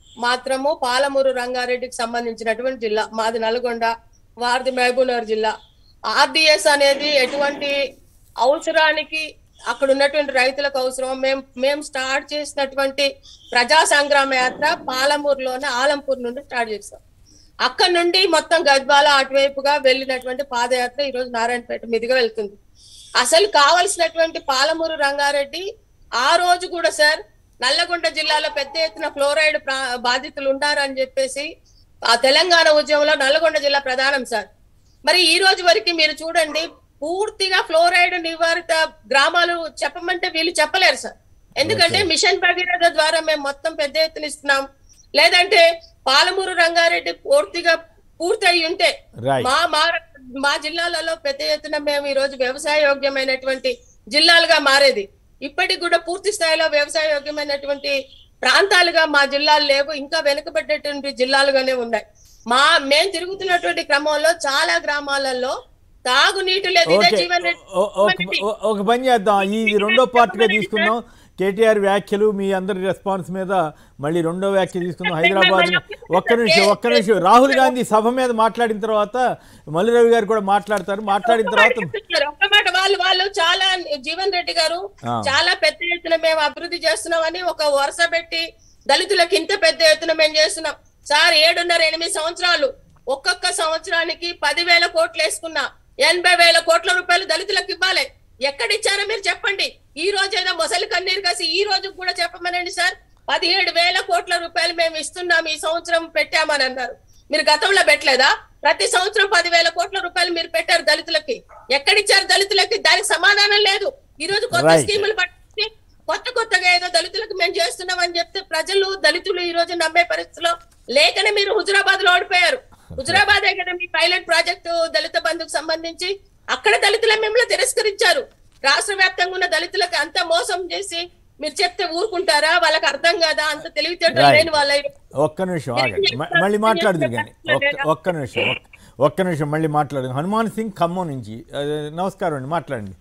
మాత్రము పాలమూరు రంగారెడ్డికి సంబంధించినటువంటి జిల్లా మాది నల్గొండ వారిది మహబూబ్నగర్ జిల్లా ఆర్డిఎస్ అనేది ఎటువంటి అవసరానికి అక్కడ ఉన్నటువంటి రైతులకు అవసరం మేము మేము స్టార్ట్ చేసినటువంటి ప్రజా సంగ్రామ యాత్ర పాలమూరులోనే ఆలంపూర్ నుండి స్టార్ట్ చేస్తాం అక్కడ నుండి మొత్తం గద్వాల అటువైపుగా వెళ్ళినటువంటి పాదయాత్ర ఈ రోజు నారాయణపేట మీదుగా వెళ్తుంది అసలు కావలసినటువంటి పాలమూరు రంగారెడ్డి ఆ రోజు కూడా సార్ నల్లగొండ జిల్లాలో పెద్ద ఎత్తున ఫ్లోరైడ్ ప్రా- బాధితులు ఉన్నారని చెప్పేసి ఆ తెలంగాణ ఉద్యమంలో నల్లగొండ జిల్లా ప్రధానం సార్ మరి ఈ రోజు వరకు మీరు చూడండి పూర్తిగా ఫ్లోరైడ్ నివారిత గ్రామాలు చెప్పమంటే వీళ్ళు చెప్పలేరు సార్ ఎందుకంటే మిషన్ భగీరథ ద్వారా మేము మొత్తం పెద్ద ఎత్తున ఇస్తున్నాం లేదంటే పాలమూరు రంగారెడ్డి పూర్తిగా పూర్తయి ఉంటే Right. మా మా మా జిల్లాలలో పెద్ద ఎత్తున మేము ఈ రోజు వ్యవసాయ యోగ్యమైనటువంటి జిల్లాలుగా మారేది ఇప్పటికి కూడా పూర్తి స్థాయిలో వ్యవసాయ యోగ్యమైనటువంటి ప్రాంతాలుగా మా జిల్లాలు లేవు ఇంకా వెనుకబడ్డటువంటి జిల్లాలుగానే ఉన్నాయి మా మేము తిరుగుతున్నటువంటి క్రమంలో చాలా గ్రామాలలో తాగునీటి లేదు ఇదే ఓకే జీవన్ రెడ్డి ఓ- ఒక ఓ- ఒక పని చేద్దాం ఈ రెండో పార్ట్గా తీసుకుందాం కేటీఆర్ వ్యాఖ్యలు మీ అందరి రెస్పాన్స్ మీద మళ్ళీ రెండో వ్యాఖ్య తీసుకుందాం హైదరాబాద్ ఒక్క నిమిషం ఒక్క నిమిషం రాహుల్ గాంధీ సభ మీద మాట్లాడిన తర్వాత మల్లి రవి గారు కూడా మాట్లాడతారు మాట్లాడిన తర్వాత చెప్తున్నారు. ఒక్క మాట వాళ్ళు వాళ్ళు చాలా జీవన్ రెడ్డి గారు ఆ. చాలా పెద్ద ఎత్తున మేము అభివృద్ధి చేస్తున్నామని ఒక వరుస పెట్టి దళితులకు ఇంత పెద్ద ఎత్తున మేము చేస్తున్నాం సార్ ఏడున్నర ఎనిమిది సంవత్సరాలు ఒక్కొక్క సంవత్సరానికి పదివేల కోట్లు వేసుకున్నా ఎనభై వేల కోట్ల రూపాయలు దళితులకు ఇవ్వాలి ఎక్కడ ఇచ్చారో మీరు చెప్పండి ఈ రోజు ఏదో మొసలి కన్నీరు కాసి ఈ రోజు కూడా చెప్పమనండి సార్ పదిహేడు వేల కోట్ల రూపాయలు మేము ఇస్తున్నాం ఈ సంవత్సరం పెట్టామని అన్నారు మీరు గతంలో పెట్టలేదా ప్రతి సంవత్సరం పదివేల కోట్ల రూపాయలు మీరు పెట్టారు దళితులకి ఎక్కడిచ్చారు దళితులకి దానికి సమాధానం లేదు ఈ రోజు కొత్త Right. స్కీములు పట్టి కొత్త కొత్తగా ఏదో దళితులకు మేము చేస్తున్నాం అని చెప్తే ప్రజలు దళితులు ఈ రోజు నమ్మే పరిస్థితిలో లేకనే మీరు హుజురాబాద్ లో ఓడిపోయారు హుజురాబాద్ కదా మీ పైలట్ ప్రాజెక్టు దళిత బంధుకు సంబంధించి అక్కడ దళితుల మిమ్మల్ని తిరస్కరించారు రాష్ట్ర వ్యాప్తంగా ఉన్న దళితులకు అంత మోసం చేసి మీరు చెప్తే ఊరుకుంటారా వాళ్ళకి అర్థం కాదా అంత తెలివితేటలు Right. లేని వాళ్ళ ఒక్క నిమిషం ఆగండి మ- మళ్ళీ మాట్లాడదు కానీ ఒక్క ఒక్క నిమిషం ఒక్క- ఒక్క నిమిషం మళ్ళీ మాట్లాడదు హనుమాన్ సింగ్ ఖమ్మం నుంచి అదే, నమస్కారం అండి మాట్లాడండి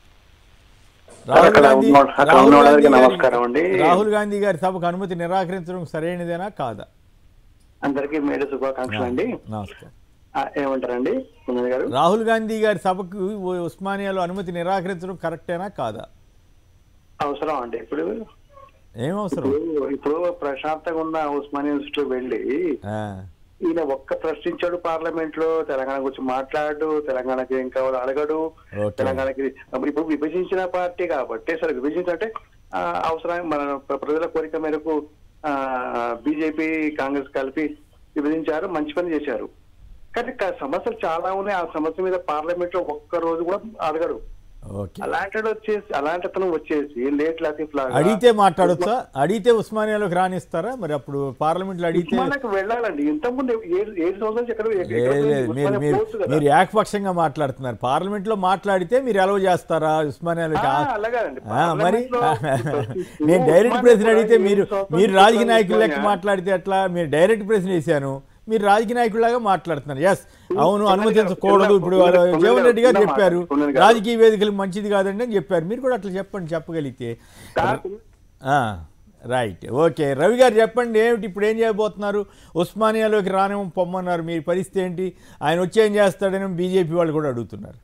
రాహుల్ అక్కడ గాంధీ ఉన్న- అక్కడ రాహుల్ ఉన్న గాంధీ వాళ్ళకి గారి- నమస్కారం అండి. రాహుల్ గాంధీ గారి సభకు అనుమతి నిరాకరించడం సరైనదేనా కాదా అందరికీ మేడే శుభాకాంక్షలు అండి నమస్కారం ఆ, ఏమంటారండి సునీల్ గారు రాహుల్ గాంధీ గారి సభకు ఉ- ఉస్మానియాలో అనుమతి నిరాకరించడం కరెక్టేనా కాదా అవసరం అండి ఇప్పుడు ఏం అవసరం ఇప్పుడు ఇప్పుడు ప్రశాంతంగా ఉన్న ఉస్మానియా యూనివర్సిటీ వెళ్ళి ఆ, ఈయన ఒక్క ప్రశ్నించాడు పార్లమెంట్ లో తెలంగాణ గురించి మాట్లాడు తెలంగాణకి ఏం కావాలో అడగడు ఓకే. తెలంగాణకి ఇప్పుడు విభజించిన పార్టీ కాబట్టి సరే విభజించాలంటే ఆ, అవసరం మన ప్ర- ప్రజల కోరిక మేరకు బీజేపీ కాంగ్రెస్ కలిపి విభజించారు మంచి పని చేశారు కానీ క- సమస్యలు చాలా ఉన్నాయి ఆ సమస్య మీద పార్లమెంట్ లో ఒక్క రోజు కూడా అడగడు ఓకే అలాంటి వచ్చేసి అలాంటి అతను వచ్చేసి లేట్ లతీఫ్ లాగా అడిగితే మాట్లాడొచ్చా అడిగితే ఉస్మానియాలోకి రానిస్తారా మరి అప్పుడు పార్లమెంట్లో అడిగితే మనకు వెళ్ళాలండి ఇంతకుముందు ఏడు ఏడు సంవత్సరాలు ఎక్కడ ఎక్కడ లేదు లేదు పోయింది? మీరు ఉస్మానియా మీరు పోవచ్చు కదా. మీరు ఏకపక్షంగా మాట్లాడుతున్నారు పార్లమెంట్ లో మాట్లాడితే మీరు అలవ్ చేస్తారా ఉస్మానియాలోకి ఆ, ఆ- అలాగేనండి. ఆ, మరి పార్లమెంట్లో నేను డైరెక్ట్ ఉస్మానియా ప్రశ్న అడిగితే కూడా మీరు ఏడు సంవత్సరాలు మీరు రాజకీయ నాయకులు లెక్క ఉస్మానియా. మాట్లాడితే ఎట్లా మీరు డైరెక్ట్ ప్రశ్న వేశాను మీరు రాజకీయ నాయకులాగా మాట్లాడుతున్నారు ఎస్ అవును అనుమతించకూడదు ఇప్పుడు కొందరు- జీవన్ రెడ్డి గారు కొందరు చెప్పారు కొందరు గారు. రాజకీయ వేదికలు మంచిది కాదండి అని చెప్పారు మీరు కూడా అట్లా చెప్పండి చెప్పగలిగితే కాదు. రైట్ ఓకే రవి గారు చెప్పండి ఏమిటి ఇప్పుడు ఏం చేయబోతున్నారు ఉస్మానియాలోకి రానేమో పొమ్మన్నారు మీ పరిస్థితి ఏంటి ఆయన వచ్చి ఏం చేస్తాడని బీజేపీ వాళ్ళు కూడా అడుగుతున్నారు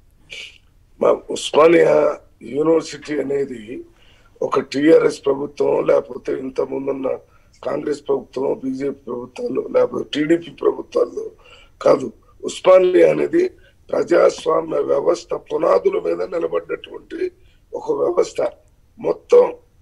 మా ఉస్మానియా యూనివర్సిటీ అనేది ఒక టిఆర్ఎస్ ప్రభుత్వం లేకపోతే ఇంత ముందున్న కాంగ్రెస్ ప్రభుత్వం బీజేపీ ప్రభుత్వాలు లేకపోతే టీడీపీ ప్రభుత్వాలు కాదు ఉస్మానియా అనేది ప్రజాస్వామ్య వ్యవస్థ పునాదుల మీద నిలబడ్డటువంటి ఒక వ్యవస్థ మొత్తం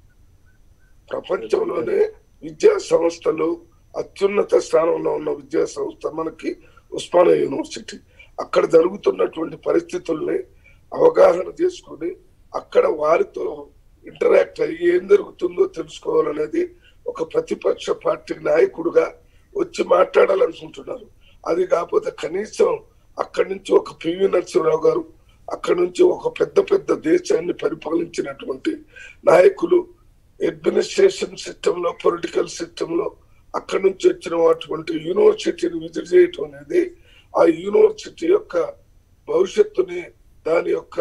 ప్రపంచంలోనే విద్యా సంస్థలు అత్యున్నత స్థానంలో ఉన్న విద్యా సంస్థ మనకి ఉస్మానియా యూనివర్సిటీ అక్కడ జరుగుతున్నటువంటి పరిస్థితుల్ని అవగాహన చేసుకొని అక్కడ వారితో ఇంటరాక్ట్ అయ్యి ఏం జరుగుతుందో తెలుసుకోవాలనేది ఒక ప్రతిపక్ష పార్టీ నాయకుడుగా వచ్చి మాట్లాడాలనుకుంటున్నారు అది కాకపోతే కనీసం అక్కడి నుంచి ఒక పివి నరసింహరావు గారు అక్కడి నుంచి ఒక పెద్ద పెద్ద దేశాన్ని పరిపాలించినటువంటి నాయకులు అడ్మినిస్ట్రేషన్ సిస్టమ్ లో పొలిటికల్ సిస్టమ్ లో అక్కడి నుంచి వచ్చిన అటువంటి యూనివర్సిటీని విజిట్ చేయటం అనేది ఆ యూనివర్సిటీ యొక్క భవిష్యత్తుని దాని యొక్క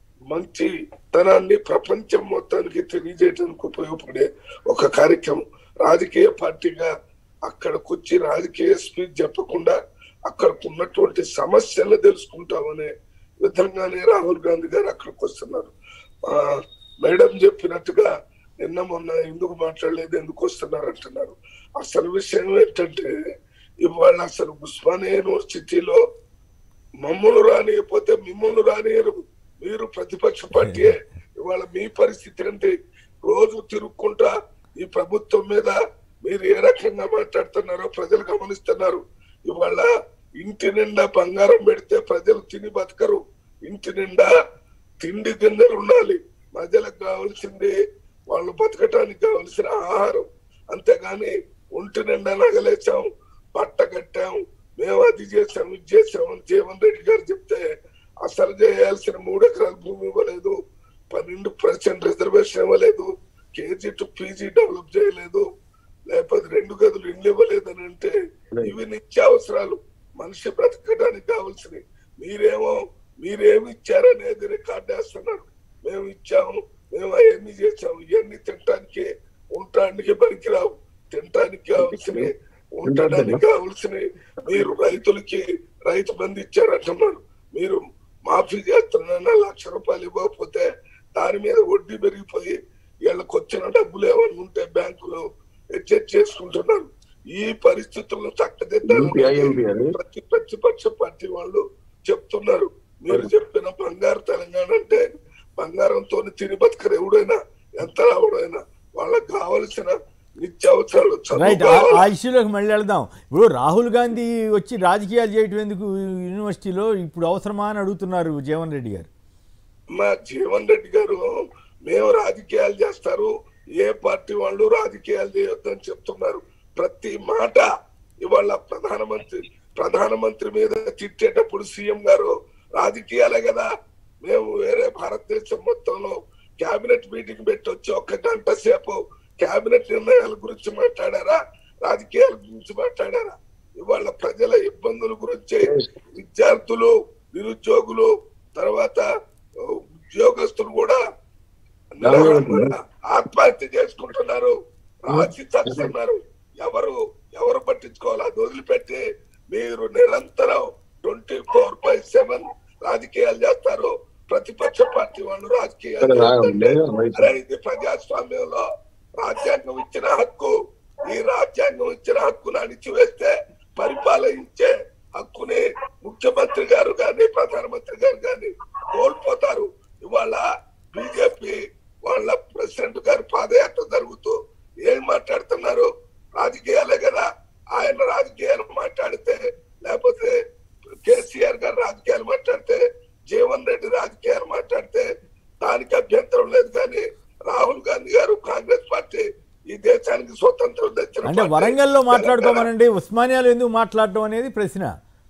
మంచి తనాన్ని ప్రపంచం మొత్తానికి తెలియజేయడానికి ఉపయోగపడే ఒక కార్యక్రమం రాజకీయ పార్టీగా అక్కడికి వచ్చి రాజకీయ స్పీచ్ చెప్పకుండా అక్కడికి ఉన్నటువంటి సమస్యలు తెలుసుకుంటామనే విధంగానే రాహుల్ గాంధీ గారు అక్కడికి వస్తున్నారు ఆ, మేడం చెప్పినట్టుగా నిన్న మొన్న ఎందుకు మాట్లాడలేదు ఎందుకు వస్తున్నారు అంటున్నారు అసలు విషయం ఏంటంటే ఇవాళ అసలు ఉస్మానియా యూనివర్సిటీలో మమ్మల్ని రానియకపోతే మిమ్మల్ని రానియరు మీరు ప్రతిపక్ష పార్టీయే ఇవాళ మీ పరిస్థితి ఏంటి రోజు తిరుక్కుంటా ఈ ప్రభుత్వం మీద మీరు ఏ రకంగా మాట్లాడుతున్నారో ప్రజలు గమనిస్తున్నారు ఇవాళ ఇంటి నిండా బంగారం పెడితే ప్రజలు తిని బతకరు ఇంటి నిండా తిండి గింజలు ఉండాలి ప్రజలకు కావాల్సింది వాళ్ళు బతకటానికి కావలసిన ఆహారం అంతేగాని ఒంటి నిండా నగలేసాం బట్ట కట్టాం మేము అది చేసాం ఇది చేసాం అని జీవన్ రెడ్డి గారు చెప్తే అసలు చేయాల్సిన మూడు ఎకరాల భూమి ఇవ్వలేదు పన్నెండు పర్సెంట్ రిజర్వేషన్ ఇవ్వలేదు కేజీ టు పీజీ డెవలప్ చేయలేదు లేకపోతే రెండు గదులు ఇండ్లు ఇవ్వలేదు అని అంటే ఇవి నిత్యావసరాలు మనిషి బ్రతకడానికి కావాల్సినవి మీరేమో మీరేమి ఇచ్చారనేది రికార్డ్ వేస్తున్నారు మేము ఇచ్చాము మేము అవన్నీ చేసాము ఇవన్నీ తినటానికి ఉండటానికి పనికిరావు తినటానికి కావాల్సినవి ఉండడానికి కావాల్సినవి మీరు రైతులకి రైతు బంధు ఇచ్చారంటున్నారు మీరు మాఫీ చేస్తున్నా లక్ష రూపాయలు ఇవ్వకపోతే దాని మీద వడ్డీ పెరిగిపోయి వీళ్ళకి వచ్చిన డబ్బులు ఏమైనా ఉంటే బ్యాంకులో హెచ్ఎచ్ చేసుకుంటున్నారు ఈ పరిస్థితులను చక్కదిద్దాలని IMP అని. ప్రతి ప్రతిపక్ష పార్టీ వాళ్ళు చెప్తున్నారు మీరు చెప్పిన బంగారు తెలంగాణ అంటే బంగారంతో తిని బతకరు ఎవడైనా ఎంత ఎవడైనా వాళ్ళకి కావలసిన నిత్యావసరాలు చదువు రైట్ ఆ- కావాలి. ఆ ఇష్యూలోకి మళ్ళీ వెళ్దాం ఇప్పుడు రాహుల్ గాంధీ వచ్చి రాజకీయాలు చేయటం ఎందుకు యూనివర్సిటీలో ఇప్పుడు అవసరమా అని అడుగుతున్నారు జీవన్ రెడ్డి గారు మా జీవన్ రెడ్డి గారు మేము రాజకీయాలు చేస్తారు ఏ పార్టీ వాళ్ళు రాజకీయాలు చేయొద్దని చెప్తున్నారు ప్రతి మాట ఇవాళ ప్రధానమంత్రి ప్రధానమంత్రి మీద తిట్టేటప్పుడు సీఎం గారు రాజకీయాలే కదా మేము వేరే భారతదేశం మొత్తంలో కేబినెట్ మీటింగ్ పెట్టి వచ్చి ఒక్క గంట సేపు కేబినెట్ నిర్ణయాల గురించి మాట్లాడారా రాజకీయాల గురించి మాట్లాడారా ఇవాళ ప్రజల ఇబ్బందుల గురించి విద్యార్థులు నిరుద్యోగులు తర్వాత ఆ, ఉద్యోగస్తులు కూడా నిరాహార ఆత్మహత్య చేసుకుంటున్నారు రాసి చస్తున్నారు ఎవరు ఎవరు పట్టించుకోవాలి అది వదిలిపెట్టి మీరు నిరంతరం ట్వంటీ ఫోర్ బై సెవెన్ రాజకీయాలు చేస్తారు ప్రతిపక్ష పార్టీ వాళ్ళు రాజకీయాలు ఇక్కడ రా- చేస్తుంటే, లేదు, రైట్. అరే ఇది ప్రజాస్వామ్యంలో రాజ్యాంగం ఇచ్చిన హక్కు ఈ రాజ్యాంగం ఇచ్చిన హక్కును అణిచివేస్తే పరిపాలించే హక్కుని ముఖ్యమంత్రి గారు గాని ప్రధానమంత్రి గారు గాని కోల్పోతారు ఇవాళ బీజేపీ వాళ్ళ ప్రెసిడెంట్ గారు పాదయాత్ర జరుగుతూ ఏం మాట్లాడుతున్నారు రాజకీయాలే కదా ఆయన రాజకీయాలు మాట్లాడితే లేకపోతే కేసీఆర్ గారు రాజకీయాలు మాట్లాడితే జీవన్ రెడ్డి రాజకీయాలు మాట్లాడితే దానికి అభ్యంతరం లేదు కానీ రాహుల్ గాంధీ గారు కాంగ్రెస్ పార్టీ ఈ దేశానికి స్వతంత్రం తెచ్చిన అంటే పార్టీ. వరంగల్లో తెలంగాణ- మాట్లాడుకోమనండి ఉస్మానియాలో ఎందుకు మాట్లాడటం అనేది ప్రశ్న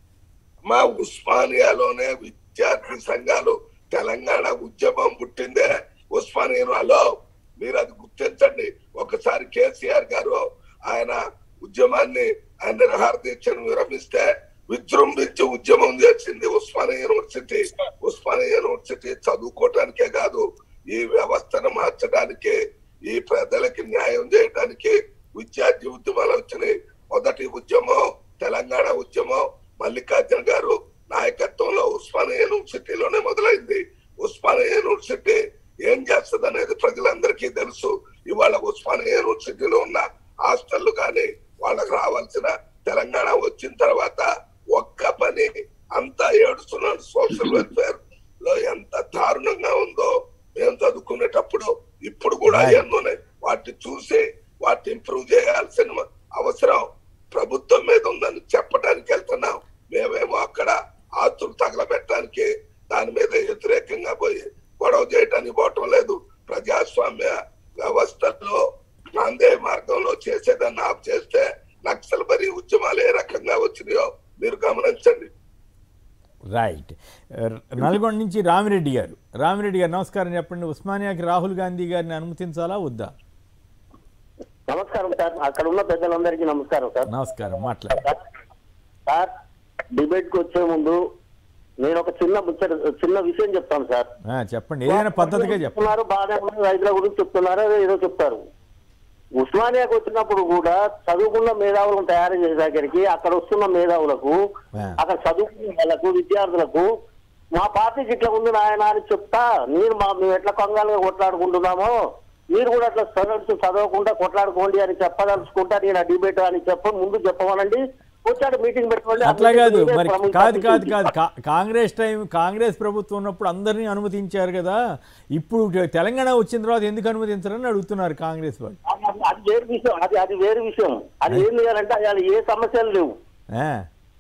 మా ఉస్మానియాలోనే విద్యార్థి సంఘాలు తెలంగాణ ఉద్యమం పుట్టిందే ఉస్మానియాలో మీరు అది గుర్తించండి ఒకసారి కేసీఆర్ గారు ఆయన ఉద్యమాన్ని ఆయన నిరహార దీక్షను విరమిస్తే విజృంభించి ఉద్యమం చేసింది ఉస్మానియా యూనివర్సిటీ ఉస్మానియా యూనివర్సిటీ చదువుకోవటానికే కాదు ఈ వ్యవస్థను మార్చడానికి ఈ ప్రజలకి న్యాయం చేయడానికి విద్యార్థి ఉద్యమాలు వచ్చినాయి మొదటి ఉద్యమం తెలంగాణ ఉద్యమం మల్లికార్జున గారు నాయకత్వంలో ఉస్మానియా యూనివర్సిటీలోనే మొదలైంది ఉస్మానియా యూనివర్సిటీ ఏం చేస్తుంది అనేది ప్రజలందరికీ తెలుసు ఇవాళ ఉస్మానియా యూనివర్సిటీలో ఉన్న హాస్టళ్లు కానీ వాళ్ళకి రావాల్సిన తెలంగాణ వచ్చిన తర్వాత ఒక్క పని అంతా ఏడుస్తున్నాడు సోషల్ వెల్ఫేర్ లో ఎంత దారుణంగా ఉందో మేము చదువుకునేటప్పుడు ఇప్పుడు కూడా Right. ఎన్నోనే వాటిని చూసి వాటిని ఇంప్రూవ్ చేయాల్సిన అవసరం ప్రభుత్వం మీద ఉందని చెప్పడానికి వెళ్తున్నాం మేమేమో అక్కడ ఆస్తులు తగలబెట్టడానికి దాని మీద వ్యతిరేకంగా పోయి గొడవ చేయడానికి పోవటం లేదు ప్రజాస్వామ్య వ్యవస్థలో గాంధీ మార్గంలో చేసేదాన్ని ఆఫ్ చేస్తే నక్సల్ బరి ఉద్యమాలు ఏ రకంగా వచ్చినాయో మీరు గమనించండి రైట్ నల్గొండ నుంచి రామిరెడ్డి గారు రామిరెడ్డి గారు నమస్కారం చెప్పండి ఉస్మానియాకి రాహుల్ గాంధీ గారిని అనుమతించాలా వద్దా నమస్కారం సార్ అక్కడ ఉన్న పెద్దలందరికీ నమస్కారం సార్ నమస్కారం మాట్లాడు సార్ డిబేట్ కి వచ్చే ముందు నేను ఒక చిన్న ముచ్చట చిన్న విషయం చెప్తాను సార్ ఆ, చెప్పండి ఏదైనా పద్ధతిగా చెప్పండి చెప్తున్నారు బాగానే ఉంది రైతుల గురించి చెప్తున్నారు అదే ఏదో చెప్తారు ఉస్మానియాకు వచ్చినప్పుడు కూడా చదువుకున్న మేధావులను తయారు చేసే దగ్గరికి అక్కడ వస్తున్న మేధావులకు ఆ. అక్కడ చదువుకున్న వాళ్ళకు విద్యార్థులకు మా పార్టీకి ఇట్లా ఉంది నాయన అని చెప్తా మీరు మా మేము ఎట్లా కంగాలుగా కొట్లాడుకుంటున్నామో మీరు కూడా అట్లా స్టూడెంట్స్ చదవకుండా కొట్లాడుకోండి అని చెప్పదలుచుకుంటా నేను ఆ డిబేట్ అని చెప్ప ముందు చెప్పమనండి వచ్చాడు మీటింగ్ పెట్టుకోండి ఆ అట్లా meeting కాదు మీదే మరి ప్రముఖ కాదు కాదు అతిథి. కాదు కా- కాంగ్రెస్ టైం కాంగ్రెస్ ప్రభుత్వం ఉన్నప్పుడు అందరినీ అనుమతించారు కదా ఇప్పుడు తెలంగాణ వచ్చిన తర్వాత ఎందుకు అనుమతించరని అడుగుతున్నారు కాంగ్రెస్ వాళ్ళు అది- అది వేరు విషయం అది అది వేరు విషయం అది ఏం చేయాలంటే అది ఏ సమస్యలు లేవు ఆ,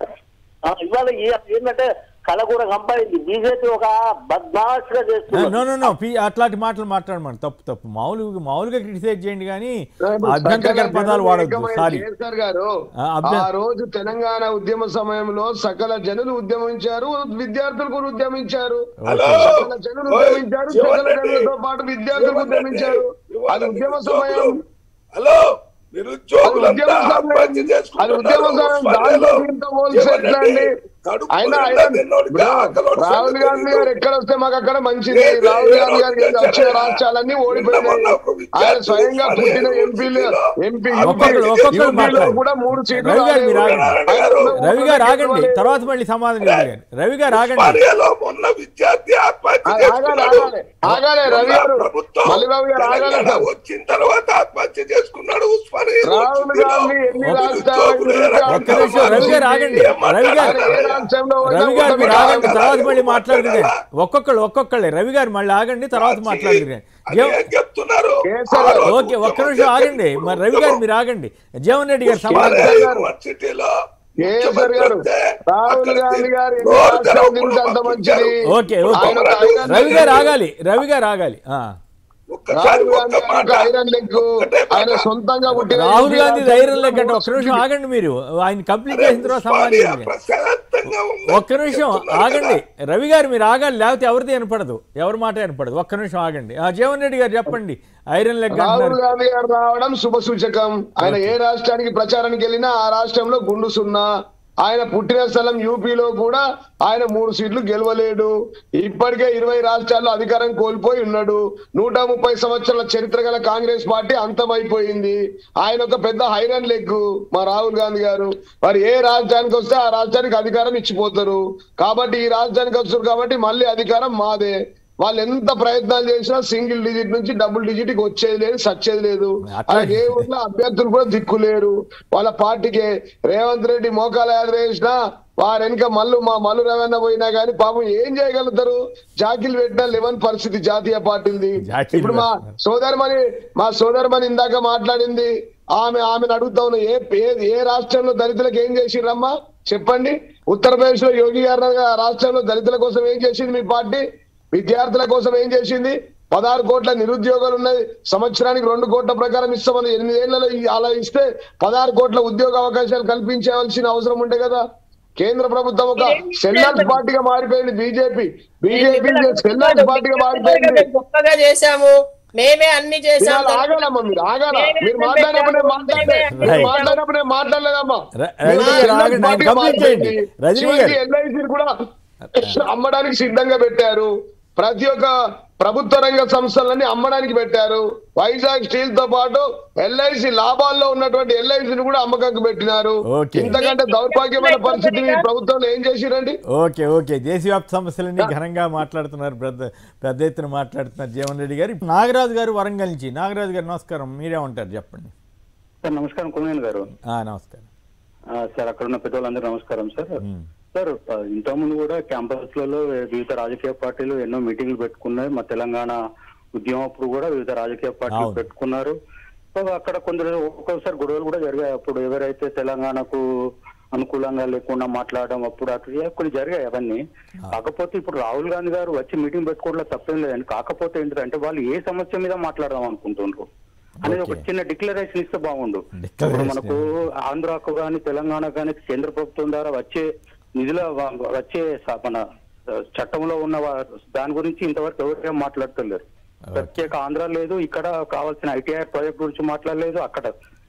ఆ, ఇవాళ ఏ- ఏంటంటే కళ కూడా కంపైంది బీజేపీ ఒక బద్మాష్ గా నో చేస్తుంది నో నో పి అట్లాంటి మాటలు మాట్లాడమని తప్పు తప్పు మామూలుగా మామూలుగా క్రిటిసైజ్ చేయండి కానీ అభ్యంతరకర పదాలు వాడద్దు సారీ కేసీఆర్ గారు ఆ, అభ్య- ఆ రోజు తెలంగాణ ఉద్యమ సమయంలో సకల జనులు ఉద్యమించారు విద్యార్థులు కూడా ఉద్యమించారు హలో సకల జనులు ఉద్యమించారు సకల జనులతో పాటు విద్యార్థులు ఉద్యమించారు అది ఉద్యమ సమయం హలో అది నిరుద్యోగులంతా ఉద్యమ సమయం. ఆత్మహత్య అది చేసుకుంటున్నారు. ఉద్యమ సమయం. ఉస్మానియాలో దాంతో దీంతో పోల్చి ఎట్లా అండి? కడుపు ఆయన నిండా ఆయన తిన్నోడికి బ్రో, ఆకలోడు రాహుల్ సంగతి గాంధీ గారు తెలీదు. ఎక్కడ వస్తే మాకు అక్కడ మంచిది లేదు, రాహుల్ లేదు, గాంధీ గారికి లేదు, వచ్చిన లేదు. రాష్ట్రాలన్నీ ఓడిపోయినాయి నిన్న మొన్న ఒక విద్యార్థి ఆయన స్వయంగా పుట్టిన ఉస్మానియా ఎంపీలు యూనివర్సిటీలో ఎంపీ ఒక్కొక్కరు- ఒక్కొక్కరు యూపీలో మాట్లాడండి. కూడా మూడు సీట్లు రవి గారు మీరు రాలేదు. ఆగండి. ఆయన రవి గారు ఓట్లకి ఆగండి ఇవ్వలేదు. తర్వాత మళ్ళీ సమాధానం ఇవ్వండి గారు రవి గారు ఆగండి ఉస్మానియాలో మొన్న విద్యార్థి ఆత్మహత్య ఆగాలి, చేసుకున్నాడు. ఆగాలి. ఆగాలి, రవి మొన్న గారు. ప్రభుత్వం మళ్ళీ రవి గారు ఆగాలి తెలంగాణ సార్. వచ్చిన తర్వాత ఆత్మహత్య చేసుకున్నాడు ఉస్మానియా రాహుల్ యూనివర్సిటీలో. గాంధీ ఎన్ని ఒక రాష్ట్రాలకు నిరుద్యోగులు తిరిగి ఏ ఒక్క నిమిషం రవి గారు ఆగండి ఏం రవి గారు ఆయన ఏ రాష్ట్రంలో ఉన్నా రవి గారు మీరు కూడా ఆగండి తర్వాత మళ్ళీ మాట్లాడుతున్నారు ఒక్కొక్కళ్ళు ఒక్కొక్కళ్ళే రవి గారు మళ్ళీ ఆగండి తర్వాత మాట్లాడుతున్నారు అది ఏం చెప్తున్నారు కేసీఆర్ ఆ రోజు ఓకే ఒక్క నిమిషం ఆగండి మరి రవి గారు మీరు ఆగండి జీవన్ రెడ్డి గారు ఉస్మానియా సమాధానం యూనివర్సిటీలో కేసీఆర్ గారు ముఖ్యమంత్రి రాహుల్ అక్కడ గాంధీ గారు ఎన్ని నోరు రాష్ట్రాలు తెరవకుండా తిరిగితే అంత మంచిది ఓకే ఓకే ఆయన ఒక ఐరన్ రవి గారు లెగ్. ఆగాలి రవి గారు ఆగాలి ఆ. ఒక్కసారి రాహుల్ ఒక్క గాంధీ గారు మాట ఒక ఐరన్ లెగ్ ఒక్కటే మాట. ఆయన సొంతంగా పుట్టిన రాహుల్ ఎంపీ గాంధీ రాష్ట్రాలు ధైర్యం లేకంటే ఒక్క మూడు నిమిషం సీట్లు. ఆగండి మీరు ఆయన కంప్లీట్ అరే చేసిన తర్వాత సమాధానం ఉస్మానియా ఇవ్వండి. ప్రశాంతంగా ఉంది. ఒక్క నిమిషం చెప్తున్నారు ఆగండి కదా. రవి గారు మీరు ఆగాలి లేకపోతే ఎవరిది వినపడదు ఎవరి మాట వినపడదు ఒక్క నిమిషం ఆగండి ఆ జీవన్ రెడ్డి గారు చెప్పండి ఐరన్ లెగ్ రాహుల్ అంటున్నారు గాంధీ గారు రావడం శుభ సూచకం ఆయన ఏ రాష్ట్రానికి ప్రచారానికి వెళ్ళినా ఆ రాష్ట్రంలో గుండు సున్నా ఆయన పుట్టిన స్థలం యూపీలో కూడా ఆయన మూడు సీట్లు గెలవలేడు ఇప్పటికే ఇరవై రాష్ట్రాల్లో అధికారం కోల్పోయి ఉన్నాడు నూట ముప్పై సంవత్సరాల చరిత్ర గల కాంగ్రెస్ పార్టీ అంతమైపోయింది ఆయన ఒక పెద్ద హైరన్ లెగ్ మా రాహుల్ గాంధీ గారు మరి ఏ రాష్ట్రానికి వస్తే ఆ రాష్ట్రానికి అధికారం ఇచ్చిపోతారు కాబట్టి ఈ రాష్ట్రానికి వస్తారు కాబట్టి మళ్ళీ అధికారం మాదే వాళ్ళు ఎంత ప్రయత్నాలు చేసినా సింగిల్ డిజిట్ నుంచి డబుల్ డిజిట్ కి వచ్చేది లేదు సచ్చేది లేదు అట్లా- అలాగే ఏ ఊర్లో అభ్యర్థులు కూడా దిక్కులేరు వాళ్ళ పార్టీకి రేవంత్ రెడ్డి మోకాలు యాదవ్ వేసినా వారు వెనుక మల్లు మా మల్లు రవణ పోయినా కానీ పాపం ఏం చేయగలుగుతారు జాకిలు పెట్టినా లెవెన్ పరిస్థితి జాతీయ పార్టీది జాకీలు ఇప్పుడు మా పెడుతున్నారు. సోదరమని మా సోదరమని ఇందాక మాట్లాడింది ఆమె ఆమెను అడుగుతా ఉన్నా ఏ ఏ- ఏ రాష్ట్రంలో దళితులకు ఏం చేసిర్రమ్మా చెప్పండి ఉత్తరప్రదేశ్ లో యోగి గారు రాష్ట్రంలో దళితుల కోసం ఏం చేసింది మీ పార్టీ విద్యార్థుల కోసం ఏం చేసింది పదహారు కోట్ల నిరుద్యోగాలు ఉన్నాయి సంవత్సరానికి రెండు కోట్ల ప్రకారం ఇస్తామని ఎనిమిదేళ్లలో ఈ- అలా ఇస్తే పదహారు కోట్ల ఉద్యోగ అవకాశాలు కల్పించవలసిన అవసరం ఉంటే కదా కేంద్ర ప్రభుత్వం ఒక సెల్లార్స్ పార్టీగా మారిపోయింది బీజేపీ బీజేపీ సెల్లార్స్ పార్టీగా మారిపోయింది గొప్పగా చేశాము మేమే అన్ని చేశాము మీరు ఆగాలమ్మా మీరు ఆగాల మీరు మాట్లాడినప్పుడు నేను మాట్లాడలే మీరు Right. మాట్లాడినప్పుడు నేను మాట్లాడలేదమ్మా ర- రజనీ గారు ఆగండి ఆయన కంప్లీట్ చేయండి రజనీ గారు ఎల్ఐసి కూడా అమ్మడానికి సిద్ధంగా పెట్టారు ప్రతి ఒక్క ప్రభుత్వ రంగ సంస్థలన్నీ అమ్మడానికి పెట్టారు వైజాగ్ స్టీల్ తో పాటు ఎల్ఐసి లాభాల్లో ఉన్నటువంటి ఎల్ఐసిని కూడా అమ్మకానికి పెట్టినారు Okay. ఇంతకంటే దౌర్భాగ్యమైన పరిస్థితిని ఈ ప్రభుత్వంలో ఏం చేసిరండి ఓకే ఓకే దేశవ్యాప్త సమస్యలన్నీ ఘనంగా మాట్లాడుతున్నారు పెద్ద పెద్ద ఎత్తున మాట్లాడుతున్నారు జీవన్ రెడ్డి గారు ఇప్పుడు నాగరాజు గారు వరంగల్ నుంచి నాగరాజు గారు నమస్కారం మీరేమంటారు చెప్పండి సార్ నమస్కారం కుమేన్ గారు ఆ, నమస్కారం ఆ, సార్ అక్కడ ఉన్న పెద్దవాళ్ళందరూ నమస్కారం సార్ మ్మ్. సార్ ఆ, ఇంతకుముందు కూడా క్యాంపస్లలో వివిధ రాజకీయ పార్టీలు ఎన్నో మీటింగ్లు పెట్టుకున్నాయి మా తెలంగాణ ఉద్యమం అప్పుడు కూడా వివిధ రాజకీయ పార్టీలు అవును. పెట్టుకున్నారు సో అక్కడ కొందరు ఒక్కొక్కసారి గొడవలు కూడా జరిగాయి అప్పుడు ఎవరైతే తెలంగాణకు అనుకూలంగా లేకుండా మాట్లాడడం అప్పుడు అట్లా కొన్ని జరిగాయి అవన్నీ కాకపోతే ఇప్పుడు రాహుల్ గాంధీ గారు వచ్చి మీటింగ్ పెట్టుకోవడంలో తప్పేం లేదండి కాకపోతే ఏంటంటే వాళ్ళు ఏ సమస్య మీద మాట్లాడదాం అనుకుంటున్నారు అనేది ఒక Okay. చిన్న డిక్లరేషన్ ఇస్తే బాగుండు Declaration. ఇప్పుడు మనకు ఆంధ్రాకు కానీ తెలంగాణ కానీ కేంద్ర ప్రభుత్వం ద్వారా వచ్చే నిధుల వ- వచ్చే స- మన ఆ, చట్టంలో ఉన్న వా- దాని గురించి ఇంతవరకు ఎవరు ఏం మాట్లాడతలేరు ప్రత్యేక ఆంధ్ర లేదు ఇక్కడ కావాల్సిన ఐటీఐ ప్రాజెక్ట్ గురించి మాట్లాడలేదు అక్కడ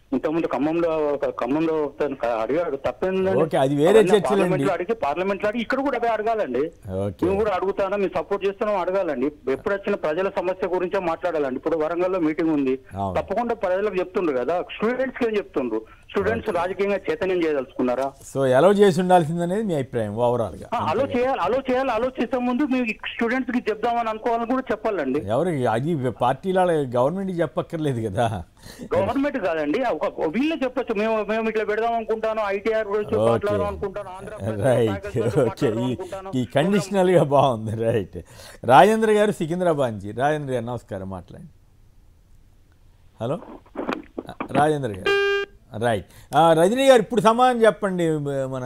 ఇంతకుముందు ఖమ్మంలో ఒక ఖమ్మంలో తను అడిగాడు తప్పేందండి ఓకే, అది వేరే అవన్నీ చర్చలండి. పార్లమెంట్లో అడిగి పార్లమెంట్ లో అడిగి ఇక్కడ కూడా అదే అడగాలండి ఓకే మేము కూడా అడుగుతాను మేము సపోర్ట్ చేస్తున్నాం అడగాలండి ఎప్పుడు వచ్చిన ప్రజల సమస్య గురించే మాట్లాడాలండి ఇప్పుడు వరంగల్లో మీటింగ్ ఉంది అవును. తప్పకుండా ప్రజలకు చెప్తుండ్రు కదా స్టూడెంట్స్ కి ఏం చెప్తుండ్రు స్టూడెంట్స్ రాజకీయంగా చైతన్యం చేయదలుచుకున్నారా సో ఎలా చేసి ఉండాల్సిందనేది మీ అభిప్రాయం ఓవరాల్గా అలో చేయాలి అలో చేయాలి ఆలోచిస్తే ముందు మేము స్టూడెంట్స్ కి చెప్దామని అనుకోవాలని కూడా చెప్పాలండి ఎవరికి అది పార్టీల గవర్నమెంట్కి చెప్పక్కర్లేదు కదా గవర్నమెంట్ కాదండి ఒక వీళ్ళే చెప్పొచ్చు మేము మేము ఇట్లా పెడదాం అనుకుంటాను ఐటీఆర్ గురించి ఓకే మాట్లాడదాం అనుకుంటాను ఆంధ్రప్రదేశ్ రైట్ faculty గురించి ఓకే మాట్లాడదాం ఈ అనుకుంటాను. ఈ కండిషనల్గా బాగుంది రైట్ రాజేంద్ర గారు సికింద్రాబాద్ నుంచి రాజేంద్ర గారు నమస్కారం మాట్లాడండి హలో రాజేంద్ర గారు రైట్ ఆ, రజనీ గారు ఇప్పుడు సమాధానం చెప్పండి మన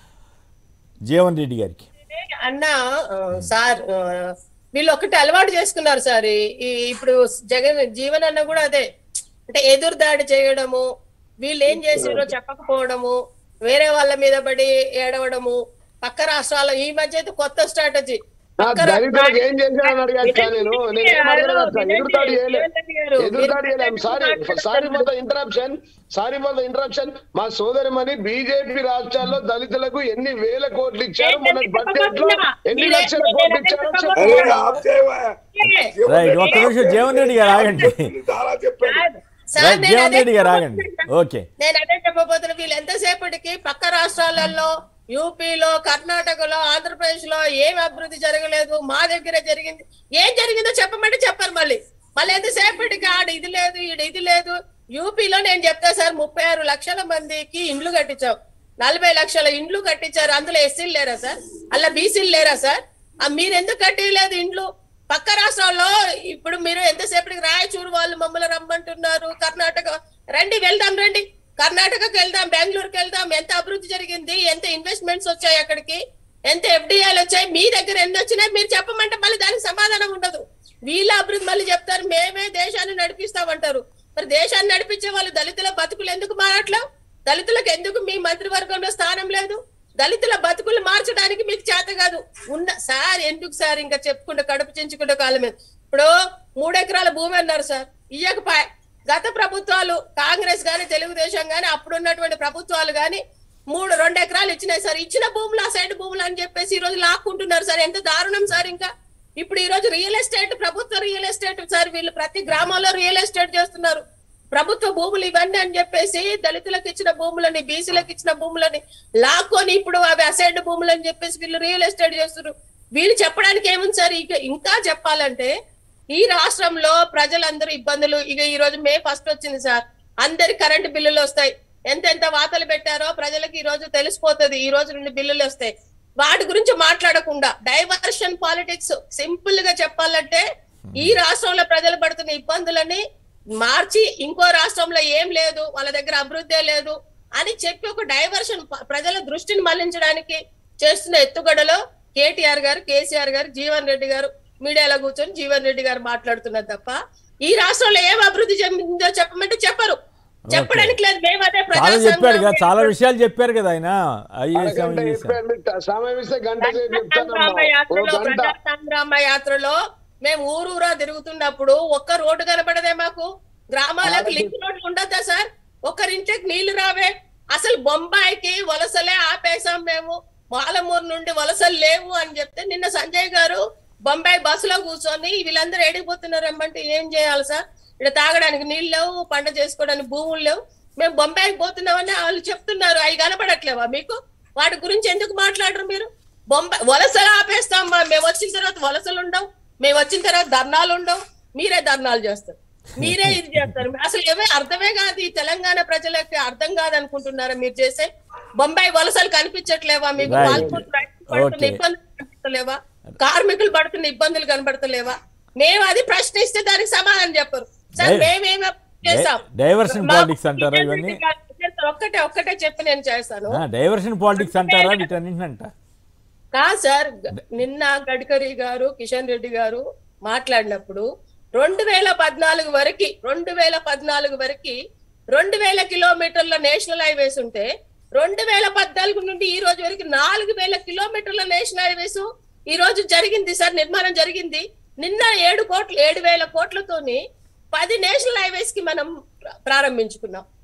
జీవన్ రెడ్డి గారికి అన్న ఆ, సార్ ఆ, వీళ్ళు ఒకటి అలవాటు చేసుకున్నారు సార్ ఈ- ఈ ఇప్పుడు జగన్ జీవన్ అన్న కూడా అదే అంటే ఎదురు దాడి చేయడము వీళ్ళు ఏం చేసారో చెప్పకపోవడము వేరే వాళ్ళ మీద పడి ఏడవడము పక్క రాష్ట్రాల ఈ మధ్య అయితే కొత్త స్ట్రాటజీ ఆ దళితులకు ఏం చేశానని అడిగాను సార్ నేను నేను ఏం అడగలేదు సార్ ఎదురుదాడి చేయలేదు ఎదురుదాడి చేయలేదు sorry sorry for the interruption sorry for the interruption మా సోదరిమణి బీజేపీ రాష్ట్రాల్లో దళితులకు ఎన్ని వేల కోట్లు ఇచ్చారు మన బడ్జెట్ లో ఎన్ని లక్షల కోట్లు ఇచ్చారో అరే చెప్పండి. ఆప్ చేయవా? రైట్ ఒక్క నిమిషం జీవన్ రెడ్డి గారు ఆగండి చాలా చెప్పాడు సార్ రైట్ నేను జీవన్ అదే రెడ్డి గారు ఆగండి ఓకే నేను అదే చెప్పబోతున్నా వీళ్ళు ఎంతసేపటికి పక్క రాష్ట్రాలలో యూపీలో కర్ణాటకలో ఆంధ్రప్రదేశ్ లో ఏం అభివృద్ధి జరగలేదు మా దగ్గర జరిగింది ఏం జరిగిందో చెప్పమంటే చెప్పారు మళ్ళీ మళ్ళీ ఎంతసేపటికి ఆడ ఇది లేదు ఈడ ఇది లేదు యూపీలో నేను చెప్తా సార్ ముప్పై ఆరు లక్షల మందికి ఇండ్లు కట్టించాం నలభై లక్షల ఇండ్లు కట్టించారు అందులో ఎస్సీలు లేరా సార్ అలా బీసీలు లేరా సార్ ఆ మీరు ఎందుకు కట్టియలేదు ఇండ్లు పక్క రాష్ట్రాల్లో ఇప్పుడు మీరు ఎంతసేపటికి రాయచూరు వాళ్ళు మమ్మల్ని రమ్మంటున్నారు కర్ణాటక రండి వెళ్దాం రండి కర్ణాటకకి వెళ్దాం బెంగళూరుకి వెళ్దాం ఎంత అభివృద్ధి జరిగింది ఎంత ఇన్వెస్ట్మెంట్స్ వచ్చాయి అక్కడికి ఎంత ఎఫ్డిఐలు వచ్చాయి మీ దగ్గర ఎన్ని వచ్చినాయి మీరు చెప్పమంటే మళ్ళీ దానికి సమాధానం ఉండదు వీళ్ళ అభివృద్ధి మళ్ళీ చెప్తారు మేమే దేశాన్ని నడిపిస్తామంటారు మరి దేశాన్ని నడిపించే వాళ్ళు దళితుల బతుకులు ఎందుకు మారట్లేవు దళితులకు ఎందుకు మీ మంత్రివర్గంలో స్థానం లేదు దళితుల బతుకులు మార్చడానికి మీకు చేత కాదు ఉన్న సార్ ఎందుకు సార్ ఇంకా చెప్పుకుంటూ కడుపు చించుకుంటూ కాలం మీద ఇప్పుడు మూడెకరాల భూమి అన్నారు సార్ ఇయ్యకపాయ గత ప్రభుత్వాలు కాంగ్రెస్ గాని తెలుగుదేశం గాని అప్పుడున్నటువంటి ప్రభుత్వాలు గాని మూడు రెండు ఎకరాలు ఇచ్చినాయి సార్ ఇచ్చిన భూములు ఆ సైడ్ భూములు అని చెప్పేసి ఈ రోజు లాక్కుంటున్నారు సార్ ఎంత దారుణం సార్ ఇంకా ఇప్పుడు ఈ రోజు రియల్ ఎస్టేట్ ప్రభుత్వ రియల్ ఎస్టేట్ సార్ వీళ్ళు ప్రతి గ్రామాల్లో రియల్ ఎస్టేట్ చేస్తున్నారు ప్రభుత్వ భూములు ఇవన్నీ అని చెప్పేసి దళితులకు ఇచ్చిన భూములని బీసీలకు ఇచ్చిన భూములని లాక్కొని ఇప్పుడు అవి అసైడ్ భూములు అని చెప్పేసి వీళ్ళు రియల్ ఎస్టేట్ చేస్తున్నారు వీళ్ళు చెప్పడానికి ఏముంది సార్ ఇక ఇంకా చెప్పాలంటే ఈ రాష్ట్రంలో ప్రజలందరూ ఇబ్బందులు ఇక ఈ రోజు మే ఫస్ట్ వచ్చింది సార్ అందరి కరెంటు బిల్లులు వస్తాయి ఎంత ఎంత వాతలు పెట్టారో ప్రజలకు ఈ రోజు తెలిసిపోతుంది ఈ రోజు నుండి బిల్లులు వస్తాయి వాటి గురించి మాట్లాడకుండా డైవర్షన్ పాలిటిక్స్ సింపుల్ గా చెప్పాలంటే ఈ రాష్ట్రంలో ప్రజలు పడుతున్న ఇబ్బందులని మార్చి ఇంకో రాష్ట్రంలో ఏం లేదు వాళ్ళ దగ్గర అభివృద్ధి లేదు అని చెప్పి ఒక డైవర్షన్ ప- ప్రజల దృష్టిని మళ్లించడానికి చేస్తున్న ఎత్తుగడలో కేటీఆర్ గారు కేసీఆర్ గారు జీవన్ రెడ్డి గారు మీడియాలో కూర్చొని జీవన్ రెడ్డి గారు మాట్లాడుతున్నారు తప్ప ఈ రాష్ట్రంలో ఏం అభివృద్ధి చెందిందో చెప్పమంటే చెప్పరు చెప్పడానికి లేదు మేము అదే చాలా చెప్పాడు కదా చాలా ప్రజా విషయాలు చెప్పారు కదా ఆయన ఐఏఎస్ అరగంట చెప్పాను. మీకు సమయం ఇస్తే గంట సేపు చెప్తానమ్మా సంగ్రామ ఓ యాత్రలో గంట ప్రజా సంగ్రామ యాత్రలో మేము ఊరూరా తిరుగుతున్నప్పుడు ఒక్క రోడ్డు కనపడదే మాకు గ్రామాలకు లింక్ రోడ్లు ఉండద్దా సార్ ఒక్కరింటికి నీళ్లు రావే అసలు బొంబాయికి వలసలే ఆపేసాం మేము మాలమూరు నుండి వలసలు లేవు అని చెప్తే నిన్న సంజయ్ గారు బొంబాయి బస్సులో కూర్చొని వీళ్ళందరూ ఎడిగిపోతున్నారు ఏమంటే ఏం చేయాలి సార్ ఇక్కడ తాగడానికి నీళ్ళు లేవు పంట చేసుకోవడానికి భూములు లేవు మేము బొంబాయికి పోతున్నామని వాళ్ళు చెప్తున్నారు అవి కనపడట్లేవా మీకు వాటి గురించి ఎందుకు మాట్లాడరు మీరు బొంబాయి వలసలు ఆపేస్తాం మా- మేము వచ్చిన తర్వాత వలసలు ఉండవు మేము వచ్చిన తర్వాత ధర్నాలు ఉండవు మీరే ధర్నాలు చేస్తారు మీరే ఇది చేస్తారు అసలు ఏమే అర్థమే కాదు ఈ తెలంగాణ ప్రజలకి అర్థం కాదు అనుకుంటున్నారా మీరు చేసే బొంబాయి వలసలు కనిపించట్లేవా మీకు Right. పాల్పూర్ రైతులు పడుతున్న Okay. ఇబ్బందులు కనిపించలేవా కార్మికులు పడుతున్న ఇబ్బందులు కనబడతలేవా మేము అది ప్రశ్నిస్తే దానికి సమాధానం చెప్పరు సార్ Dai- మేమేమి చేస్తాం డైవర్షన్ మా- పాలిటిక్స్ అంటారా ఇవన్నీ ఒక్కటే ఒక్కటే చెప్పి నేను చేస్తాను డైవర్షన్ పాలిటిక్స్ అంటారా వీటన్నింటినంట కాదు సార్ నిన్న గడ్కరీ గారు కిషన్ రెడ్డి గారు మాట్లాడినప్పుడు రెండు వేల పద్నాలుగు వరకు రెండు వేల పద్నాలుగు వరకు రెండు వేల కిలోమీటర్ల నేషనల్ హైవేస్ ఉంటే రెండు వేల పద్నాలుగు నుండి ఈ రోజు వరకు నాలుగు వేల కిలోమీటర్ల నేషనల్ హైవేస్ ఈ రోజు జరిగింది సార్ నిర్మాణం జరిగింది నిన్న ఏడు కోట్లు ఏడు వేల కోట్లతోని పది నేషనల్ హైవేస్ కి మనం ప్ర- ప్రారంభించుకున్నాం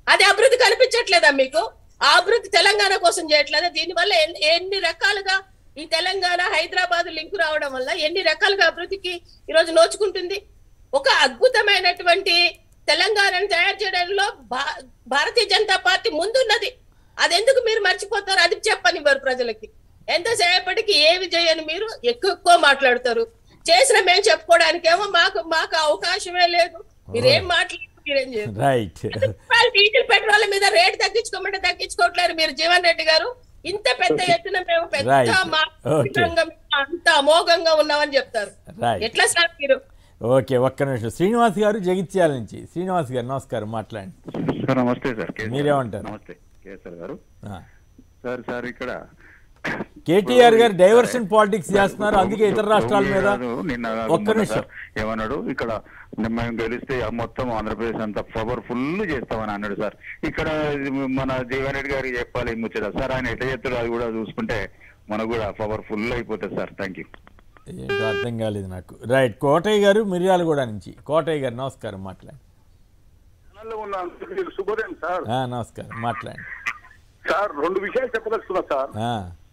అది అభివృద్ధి కనిపించట్లేదా మీకు ఆ అభివృద్ధి తెలంగాణ కోసం చేయట్లేదా దీనివల్ల ఎన్ని ఎన్ని రకాలుగా ఈ తెలంగాణ హైదరాబాద్ లింక్ రావడం వల్ల ఎన్ని రకాలుగా అభివృద్ధికి ఈరోజు నోచుకుంటుంది ఒక అద్భుతమైనటువంటి తెలంగాణను తయారు చేయడంలో భా- భారతీయ జనతా పార్టీ ముందున్నది అది ఎందుకు మీరు మర్చిపోతారు అది చెప్పని వారు ప్రజలకి ఎంతసేపటికి ఏమి చేయని మీరు ఎక్కువ ఎక్కువ మాట్లాడతారు చేసిన మేము చెప్పుకోవడానికేమో మాకు మాకు అవకాశమే లేదు మీరేం మాట్లాడారు మీరేం చేయరు రైట్ రూపాయలు డీజిల్ పెట్రోల్ మీద రేట్ తగ్గించుకోమంటే తగ్గించుకోవట్లేరు మీరు జీవన్ రెడ్డి గారు ఇంత పెద్ద ఎత్తున మేము పెద్ద Right. మానసికంగా అంత అమోఘంగా ఉన్నామని చెప్తారు రైట్ ఎట్లా సార్ మీరు ఓకే ఒక్క నిమిషం శ్రీనివాస్ గారు జగిత్యాల నుంచి శ్రీనివాస్ గారు నమస్కారం మాట్లాడండి సార్ నమస్తే సార్ కేసీఆర్ మీరేమంటారు? నమస్తే కేసీఆర్ గారు ఆ. సార్ సార్ ఇక్కడ కేటీఆర్ గారు డైవర్షన్ పాలిటిక్స్ చేస్తున్నారు అందుకే ఇతర రాష్ట్రాల మీద కాదు, నిన్న కాదు, ఒక్క మొన్న నిమిషం సార్ ఏమన్నాడు ఇక్కడ మేము గెలిస్తే ఆ మొత్తం ఆంధ్రప్రదేశ్ అంతా పవర్ఫుల్ చేస్తామని అన్నాడు సార్ ఇక్కడ ఇది మన జీవన్ రెడ్డి గారికి చెప్పాలి ఈ ముచ్చట సార్ ఆయన ఎట్లా చెప్తారో అది కూడా చూసుకుంటే మనకు కూడా పవర్ఫుల్ అయిపోతుంది సార్ థ్యాంక్ యూ ఏంటో అర్థం కాలేదు నాకు రైట్ కోటయ్య గారు మిర్యాలగూడ నుంచి కోటయ్య గారు నమస్కారం మాట్లాడండి ఛానల్లో ఉన్న అందరికీ శుభోదయం సార్ ఆ, నమస్కారం మాట్లాడండి సార్ రెండు విషయాలు చెప్పదలుచుకున్నా సార్ ఆ,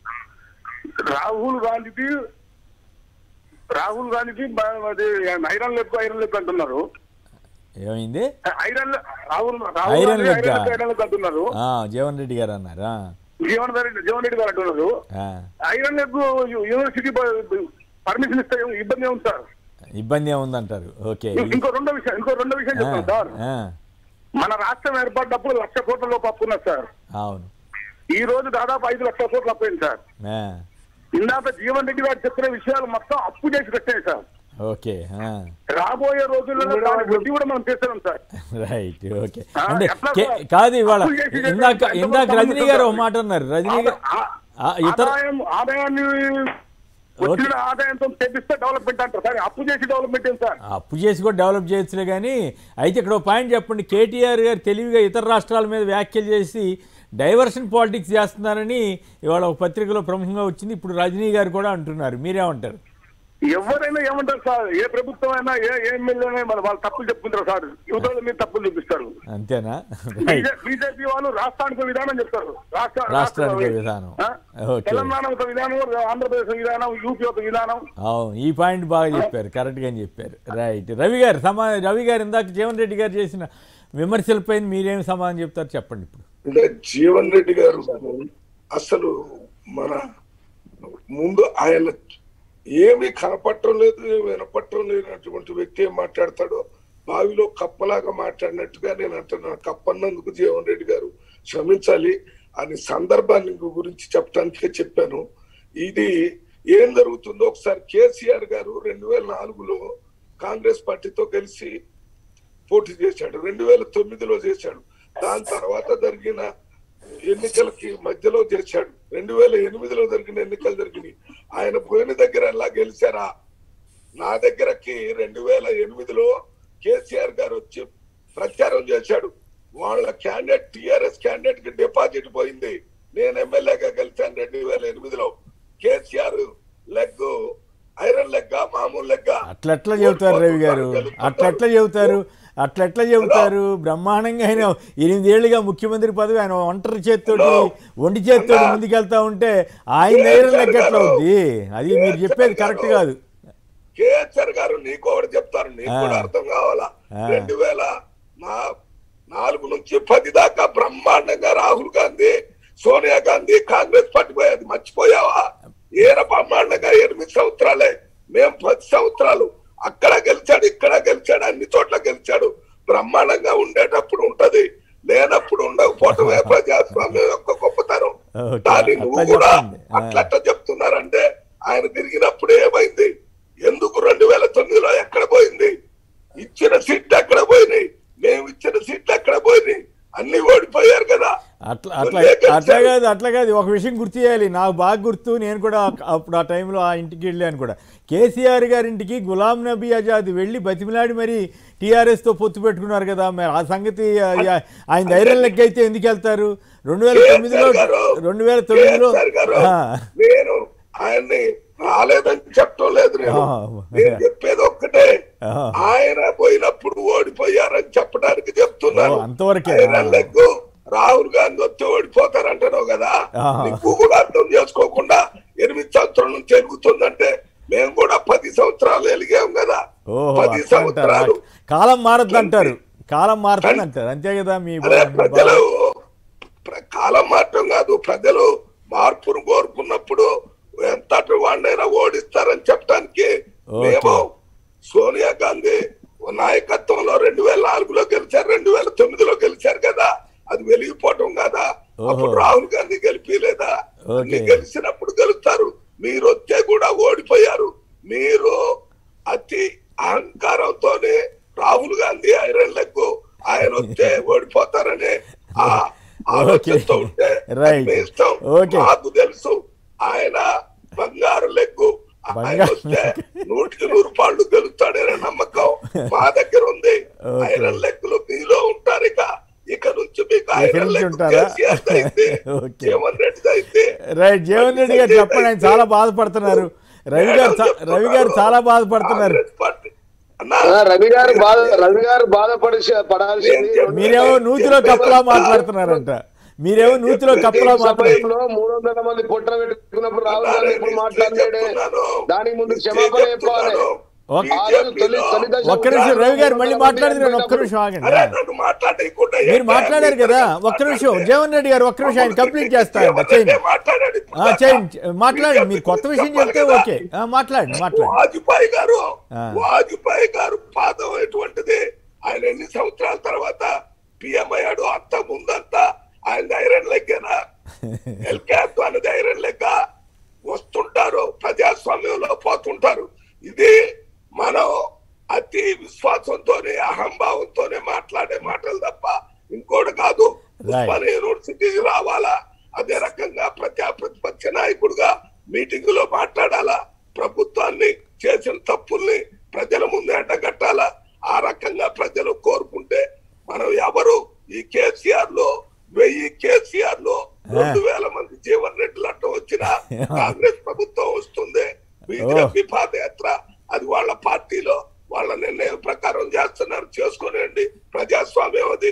రాహుల్ గాంధీకి రాహుల్ గాంధీకి బ- అది ఐరన్ లెగ్ ఐరన్ లెగ్ అంటున్నారు ఏమైంది iron leg- Rahul Rahul iron Gandhi లెగ్గా? ఐరన్ లెగ్ ఐరన్ లెగ్ అంటున్నారు ఆ, జీవన్ రెడ్డి గారు అన్నారు ఆ, జీవన్ రెడ్డి జీవన్ రెడ్డి గారు అంటున్నారు ఆ. ఐరన్ లెగ్ యు- యూనివర్సిటీ ప- పర్మిషన్ ఇస్తే ఇబ్బంది ఉంది సార్ ఇబ్బంది ఏముందంటారు ఓకే ఇంకో రెండో విషయం ఇంకో రెండో విషయం ఆ, చెప్తాను సార్ ఆ, మన రాష్ట్రం ఏర్పడ్డప్పుడు లక్ష కోట్ల లోపు అప్పు ఉన్నది సార్ అవును ఈ రోజు దాదాపు ఐదు లక్షల కోట్లు అప్పయింది సార్ ఆ, ఇందాక జీవన్ రెడ్డి గారు చెప్పిన విషయాలు మొత్తం అప్పు చేసి కట్టాయి సార్ ఓకే ఆ, రాబోయే రోజుల్లో దాని వడ్డీ కూడా మనం చేస్తున్నాం సార్ రైట్ ఓకే ఆ, అంటే ఎట్లా కే- సార్? కాదు ఇవాళ అప్పులు చేసి చేసి ఇందాక ఎంత ఇందాక మొత్తం రజనీ గారు ఒక ఉంటుంది? మాట అన్నారు రజనీ గారు ఆ- ఆ, ఇతర ఆదాయం ఆదాయాన్ని వచ్చిన ఆదాయంతో తెప్పిస్తే డెవలప్మెంట్ అంటారు సార్ అప్పు చేసి డెవలప్మెంట్ ఏం సార్ అప్పు చేసి కూడా డెవలప్ చేయొచ్చులే కానీ అయితే ఇక్కడ ఒక పాయింట్ చెప్పండి కేటీఆర్ గారు తెలివిగా ఇతర రాష్ట్రాల మీద వ్యాఖ్యలు చేసి డైవర్షన్ పాలిటిక్స్ చేస్తున్నారని ఇవాళ ఒక పత్రికలో ప్రముఖంగా వచ్చింది ఇప్పుడు రజనీ గారు కూడా అంటున్నారు మీరేమంటారు ఎవరైనా ఏమంటారు సార్ ఏ ప్రభుత్వం అయినా ఏ ఏ ఎమ్మెల్యే అయినా మన వాళ్ళు తప్పులు చెప్పుకుంటారు సార్ యువతల మీద తప్పులు చూపిస్తారు అంతేనా రైట్ బీజేపీ వాళ్ళు రాష్ట్రానికి ఒక విధానం చెప్తారు రాష్ట్ర రాష్ట్రానికి రాష్ట్ర- విధానం. ఆ? ఓకే. తెలంగాణ ఒక విధానం ఆంధ్రప్రదేశ్ ఒక విధానం యూపీ ఒక విధానం అవును ఈ పాయింట్ బాగా చెప్పారు కరెక్ట్గా చెప్పారు రైట్ రవి గారు సమా రవి గారు ఇందాక జీవన్ రెడ్డి గారు చేసిన విమర్శలపై మీరేం సమాధానం చెప్తారు చెప్పండి ఇప్పుడు అంటే జీవన్ రెడ్డి గారు అసలు మన ముందు ఆయన ఏమీ కనపడటం లేదు ఏమి వినపడటం లేనటువంటి వ్యక్తి ఏం మాట్లాడతాడో బావిలో కప్పలాగా మాట్లాడినట్టుగా నేను అంటున్నాను కప్పన్నందుకు జీవన్ రెడ్డి గారు క్షమించాలి అని సందర్భాన్ని గురించి చెప్పడానికే చెప్పాను ఇది ఏం జరుగుతుందో ఒకసారి కేసీఆర్ గారు రెండు వేల నాలుగులో కాంగ్రెస్ పార్టీతో కలిసి పోటీ చేశాడు రెండు వేల తొమ్మిదిలో చేశాడు దాని తర్వాత జరిగిన ఎన్నికలకి మధ్యలో చేశాడు రెండు వేల ఎనిమిదిలో జరిగిన ఎన్నికలు జరిగినాయి ఆయన పోయిన దగ్గర ఎలా గెలిచారా నా దగ్గరకి రెండు వేల ఎనిమిదిలో కేసీఆర్ గారు వచ్చి ప్రచారం చేశాడు వాళ్ళ క్యాండిడేట్ టిఆర్ఎస్ క్యాండిడేట్ కి డిపాజిట్ పోయింది నేను ఎమ్మెల్యేగా గెలిచాను రెండు వేల ఎనిమిదిలో కేసీఆర్ లెగ్ ఐరన్ లెగ్గా మామూలు లెగ్గా అట్లెట్లా చెబుతారు రవి గారు అట్లెట్లా చెబుతారు అట్లెట్లా చెబుతారు బ్రహ్మాండంగా ఆయన ఎనిమిదేళ్లుగా ముఖ్యమంత్రి పదవి ఆయన ఒంటరి చేత్తోటి ఒంటి చేత్తోటి ముందుకెళ్తా ఉంటే ఆయన దగ్గర లెక్కట్లా ఉంది అది మీరు చెప్పేది కరెక్ట్ కాదు కేసీఆర్ గారు నీకు ఒకటి చెప్తారు నీకు ఆ. కూడా అర్థం కావాలా ఆ. రెండు వేల నా- నాలుగు నుంచి పది దాకా బ్రహ్మాండంగా రాహుల్ గాంధీ సోనియా గాంధీ కాంగ్రెస్ పార్టీ పోయేది మర్చిపోయావా ఏర బ్రహ్మాండంగా ఎనిమిది సంవత్సరాలే మేం పది సంవత్సరాలు అక్కడ గెలిచాడు ఇక్కడ గెలిచాడు అన్ని చోట్ల గెలిచాడు బ్రహ్మాండంగా ఉండేటప్పుడు ఉంటది లేనప్పుడు ఉండకపోవటమే ప్రజాస్వామ్యం యొక్క గొప్పతనం ఓకే, దాన్ని అట్లా నువ్వు కూడా చెప్పండి. ఆ. అట్లట్లా చెప్తున్నారంటే ఆయన తిరిగినప్పుడు ఏమైంది ఎందుకు రెండు వేల తొమ్మిదిలో ఎక్కడ పోయింది ఇచ్చిన సీట్లు ఎక్కడ పోయినాయి మేము ఇచ్చిన సీట్లు ఎక్కడ పోయినాయి అన్ని ఓడిపోయారు కదా అట్లా అట్లా వాళ్ళే గెలిచారు. అట్లా కాదు అట్లా కాదు ఒక విషయం గుర్తు చేయాలి నాకు బాగా గుర్తు నేను కూడా అప్పుడు ఆ టైంలో ఆ ఇంటికి వెళ్ళాను కూడా కేసీఆర్ గారి ఇంటికి గులాం నబీ ఆజాద్ వెళ్ళి బతిమిలాడి మరి టీఆర్ఎస్తో పొత్తు పెట్టుకున్నారు కదా మరి ఆ సంగతి ఆ, ఆ, ఆయన ధైర్యం లెక్క అయితే ఎందుకు వెళ్తారు రెండు వేల తొమ్మిదిలో కేసీఆర్ గారు, రెండు వేల తొమ్మిదిలో కేసీఆర్ గారు, ఆ, నేను ఆయన్ని రాలేదని చెప్పడం లేదు నేను ఆ. నేను చెప్పేది ఒక్కటే ఆ. ఆయన పోయినప్పుడు ఓడిపోయారని చెప్పడానికి చెప్తున్నాను ఓ, అంతవరకే. ఐరన్ లెగ్ రాహుల్ గాంధీ వస్తే ఓడిపోతారంటున్నావు కదా ఆ. నువ్వు కూడా అర్థం చేసుకోకుండా ఎనిమిది సంవత్సరాల నుంచి ఎలుగుతుందంటే మేము కూడా పది సంవత్సరాలు ఎలిగాం కదా ఓహో పది అట్లా అంటారా సంవత్సరాలు కాలం మారద్దు అంటారు కాలం మారుతుంది అంటారు అంతే కదా మీ అదే బా- మీ ప్రజలు బా- ప్ర- కాలం మాత్రం కాదు ప్రజలు మార్పును కోరుకున్నప్పుడు ఎంతటి వాడినైనా ఓడిస్తారని చెప్పడానికి ఓకే. మేము సోనియా గాంధీ నాయకత్వంలో రెండు వేల నాలుగులో గెలిచారు రెండు వేల తొమ్మిదిలో గెలిచారు కదా అది వెలిగిపోవటం కదా ఓహో. అప్పుడు రాహుల్ గాంధీ గెలిపిలేదా ఓకే. అన్ని గెలిచినప్పుడు గెలుస్తారు మీరు వచ్చే కూడా ఓడిపోయారు మీరు అతి అహంకారంతోనే రాహుల్ గాంధీ ఐరన్ లెగ్ ఆయన వస్తే ఓడిపోతారనే ఆ ఆలోచనతో ఉంటే అది Right. మీ ఇష్టం. Okay. మాకు తెలుసు ఆయన బంగారు లెగ్గు ఆయన బంగారు వస్తే నూటికి నూరు పాళ్ళు గెలుస్తాడనే నమ్మకం మా దగ్గర ఉంది Okay. ఐరన్ లెగ్గులు మీలో ఉంటారు ఇక ఇక నుంచి మీకు ఇక ఐరన్ నుంచి లెగ్ ఉంటారా? కేసీఆర్ అయితే Okay. జగన్ రెడ్డి అయితే రైట్ జీవన్ రెడ్డి గారు చెప్పండి ఆయన చాలా బాధపడుతున్నారు రవి గారు చా- రవి గారు చాలా బాధపడుతున్నారు కాంగ్రెస్ పార్టీ అన్నా ఆ, రవి గారు బాధ రవి గారు బాధపడి పడాల్సింది మీరేమో నూతిలో కప్పలా మాట్లాడుతున్నారంట మీరేమో నూతిలో కప్పలా మాట్లాడుతున్నారు సమయంలో మూడు వందల మంది పొట్ట పెట్టుకున్నప్పుడు రాహుల్ గాంధీ ఇప్పుడు మాట్లాడలేడే దానికి ముందు క్షమాపణ చెప్పాలి ఒక్క- ఆ రోజు తొలి తొలి దశ ఒక్క నిమిషం రవి గారు మళ్ళీ మాట్లాడుతున్నాను ఒక్క నిమిషం ఆగండి అరే నన్ను మాట్లాడకుండా మీరు మాట్లాడారు కదా ఒక్క నిమిషం జీవన్ రెడ్డి గారు ఒక్క నిమిషం ఆయన కంప్లీట్ చేస్తారంట చేయండి మాట్లాడాడు ఇప్పుడు ఆ, చేయండి మాట్లాడండి మీరు కొత్త విషయం చెప్తే ఓకే ఆ, మాట్లాడండి మాట్లాడండి వాజ్పేయి గారు ఆ. వాజ్పేయి గారు పాదం ఎటువంటిది ఆయన ఎన్ని సంవత్సరాల తర్వాత పిఎం అయ్యాడు అంత ముందంతా ఆయన ఐరన్ లెగ్గేనా ఎల్కాప్ అనేది ఐరన్ లెక్క వస్తుంటారు ప్రజాస్వామ్యంలో పోతుంటారు ఇది మనం అతి విశ్వాసంతోనే అహంభావంతోనే మాట్లాడే మాటలు తప్ప ఇంకోటి కాదు ఉస్మానియా యూనివర్సిటీకి రావాలా అదే రకంగా ప్రజా ప్రతిపక్ష నాయకుడుగా మీటింగ్ లో మాట్లాడాలా ప్రభుత్వాన్ని చేసిన తప్పుల్ని ప్రజల ముందే అడ్డగట్టాలా ఆ రకంగా ప్రజలు కోరుకుంటే మనం ఎవరు ఈ కేసీఆర్ లో వెయ్యి కేసీఆర్ లో రెండు వేల మంది జీవన్ రెడ్డిలు అడ్డం వచ్చిన కాంగ్రెస్ ప్రభుత్వం వస్తుంది బీజేపీ పాదయాత్ర అది వాళ్ళ పార్టీలో వాళ్ళ నిర్ణయం ప్రకారం చేస్తున్నారు చేసుకోనండి ప్రజాస్వామ్యం అది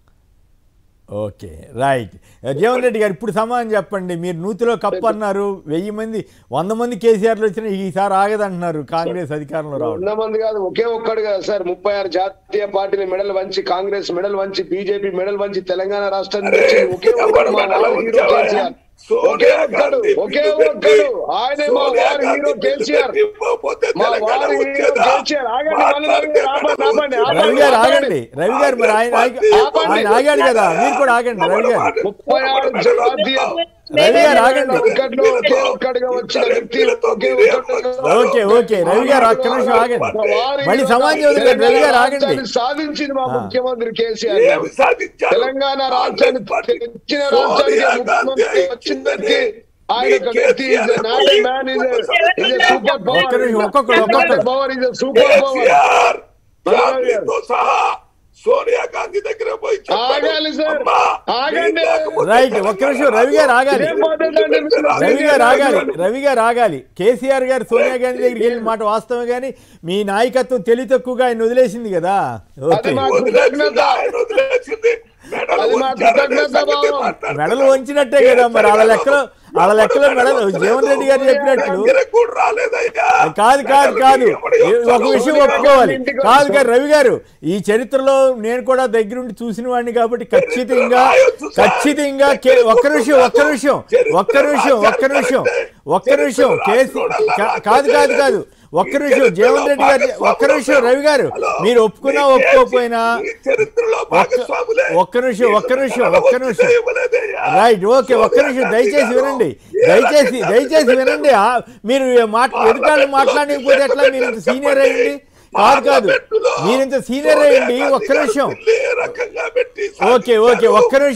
ఓకే రైట్ జీవన్ రెడ్డి గారు ఇప్పుడు సమాధానం చెప్పండి మీరు నూతిలో కప్పు అన్నారు వెయ్యి మంది వంద మంది కేసీఆర్లు వచ్చిన ఈసారి ఆగదంటున్నారు కాంగ్రెస్ అధికారంలో రావడం వంద మంది కాదు ఒకే ఒక్కడు కదా సార్ ముప్పై ఆరు జాతీయ పార్టీని మెడల్ వంచి కాంగ్రెస్ మెడల్ వంచి బీజేపీ మెడల్ వంచి తెలంగాణ రాష్ట్రాన్ని అరే, తెచ్చింది ఒకే ఒక్కడు మా ఎవరు వారు హీరో మెడల్ కేసీఆర్ సోనియా ఒకే ఒక్కడు గాంధీ ఒకే బిల్లు పెట్టి, ఒక్కడు ఆయనే మా సోనియా వారి హీరో గాంధీ బిల్లు కేసీఆర్ పెట్టి పోతే మా తెలంగాణ వారి హీరో వచ్చేదా? కేసీఆర్ ఆగండి మళ్ళీ మాట్లాడితే ఆపండి, ఆపండి, వచ్చేదా? రవి గారు ఆగండి రవి గారు మరి ఆయన ఆగి- ఆయన ఆగాడు కదా మీరు కూడా ఆగండి రవి గారు ముప్పై ఆరు జాతీయ రవి గారు ఆగండి ఒక్కట్లో ఒకే ఒక్కడిగా వచ్చిన వ్యక్తి ఒకే ఒక్కడిగా ఓకే ఓకే రవి గారు ఒక్క నిమిషం ఆగండి మా వారి మళ్ళీ హీరో సమాజం వదిలేండి రవి గారు ఆగండి రాజ్యాన్ని సాధించింది మా ముఖ్యమంత్రి కేసీఆర్ గారు. ఏమి సాధించారు? తెలంగాణ రాష్ట్రాన్ని కాంగ్రెస్ తెచ్చిన సోనియా రాష్ట్రానికి గాంధీ ముఖ్యమంత్రి వచ్చిందంటే ఆయన ఒక వ్యక్తి is a not a man, is a- is a super power. ఒక్క నిమిషం, ఒక్కొక్కడు, Not a ఒక్కొక్కడు. power, is a super power. KCR Manohar గారు. ఫ్యామిలీతో సహా సోనియా గాంధీ దగ్గర పోయి చెప్పాడు, ఆగాలి సార్. "అమ్మా, ఆగండి. మీరు లేకపోతే రైట్ ఒక్క నిమిషం రవి గారు ఆగాలి ఇదేం మాట్లాడండి మీరు? రవి గారు ఆగాలి రవి గారు ఆగాలి కేసీఆర్ గారు సోనియా గాంధీ దగ్గరికి వెళ్ళిన మాట వాస్తవం కానీ మీ నాయకత్వం తెలివి తక్కువగా ఆయన వదిలేసింది కదా ఓకే అది మా వదిలేసింది, కృతజ్ఞత. ఆయన వదిలేసింది. మెడలు అది మా ఉంచారనే కృతజ్ఞత సంగతి భావం. మాట్లాడుతున్నారు. మెడలు వంచినట్టే కదా మరి వాళ్ళ లెక్కలో వాళ్ళ లెక్కలో మెడలు జీవన్ రెడ్డి గారు చెప్పినట్లు దగ్గరకు కూడా రాలేదయ్యా. కాదు కాదు కాదు ఎవడు ఏ- ఒక చెప్తాడు? విషయం ఒప్పుకోవాలి కాదు కాదు రవి గారు ఈ చరిత్రలో నేను కూడా దగ్గరుండి చూసిన వాడిని కాబట్టి ఖచ్చితంగా ఖచ్చితంగా కే- ఒక్క నిమిషం ఒక్క నిమిషం ఒక్క నిమిషం ఒక్క నిమిషం ఒక్క నిమిషం కేసు కా- కాదు కాదు కాదు ఒక్క నిమిషం జీవన్ రెడ్డి గారు ఒక్క నిమిషం రవి గారు మీరు ఒప్పుకున్నా ఒప్పుకోకపోయినా ఈ చరిత్రలో భాగస్వాములే. ఒక్క నిమిషం, ఒక్క నిమిషం, వీళ్ళ ఒక్క నిమిషం. ఇవ్వలేదయ్యా. రైట్ ఓకే ఒక్క నిమిషం దయచేసి వినండి దయచేసి దయచేసి వినండి ఆ, మీరు మాట ఎదుటాళ్ళు మాట్లాడకపోతే ఎట్లా మీరు ఇంత సీనియర్ అయ్యండి కాదు కాదు మీరు ఇంత సీనియర్ అయ్యండి ఒక్క నిమిషం ఏ రకంగా పెట్టి ఓకే ఓకే ఒక్క నిమిషం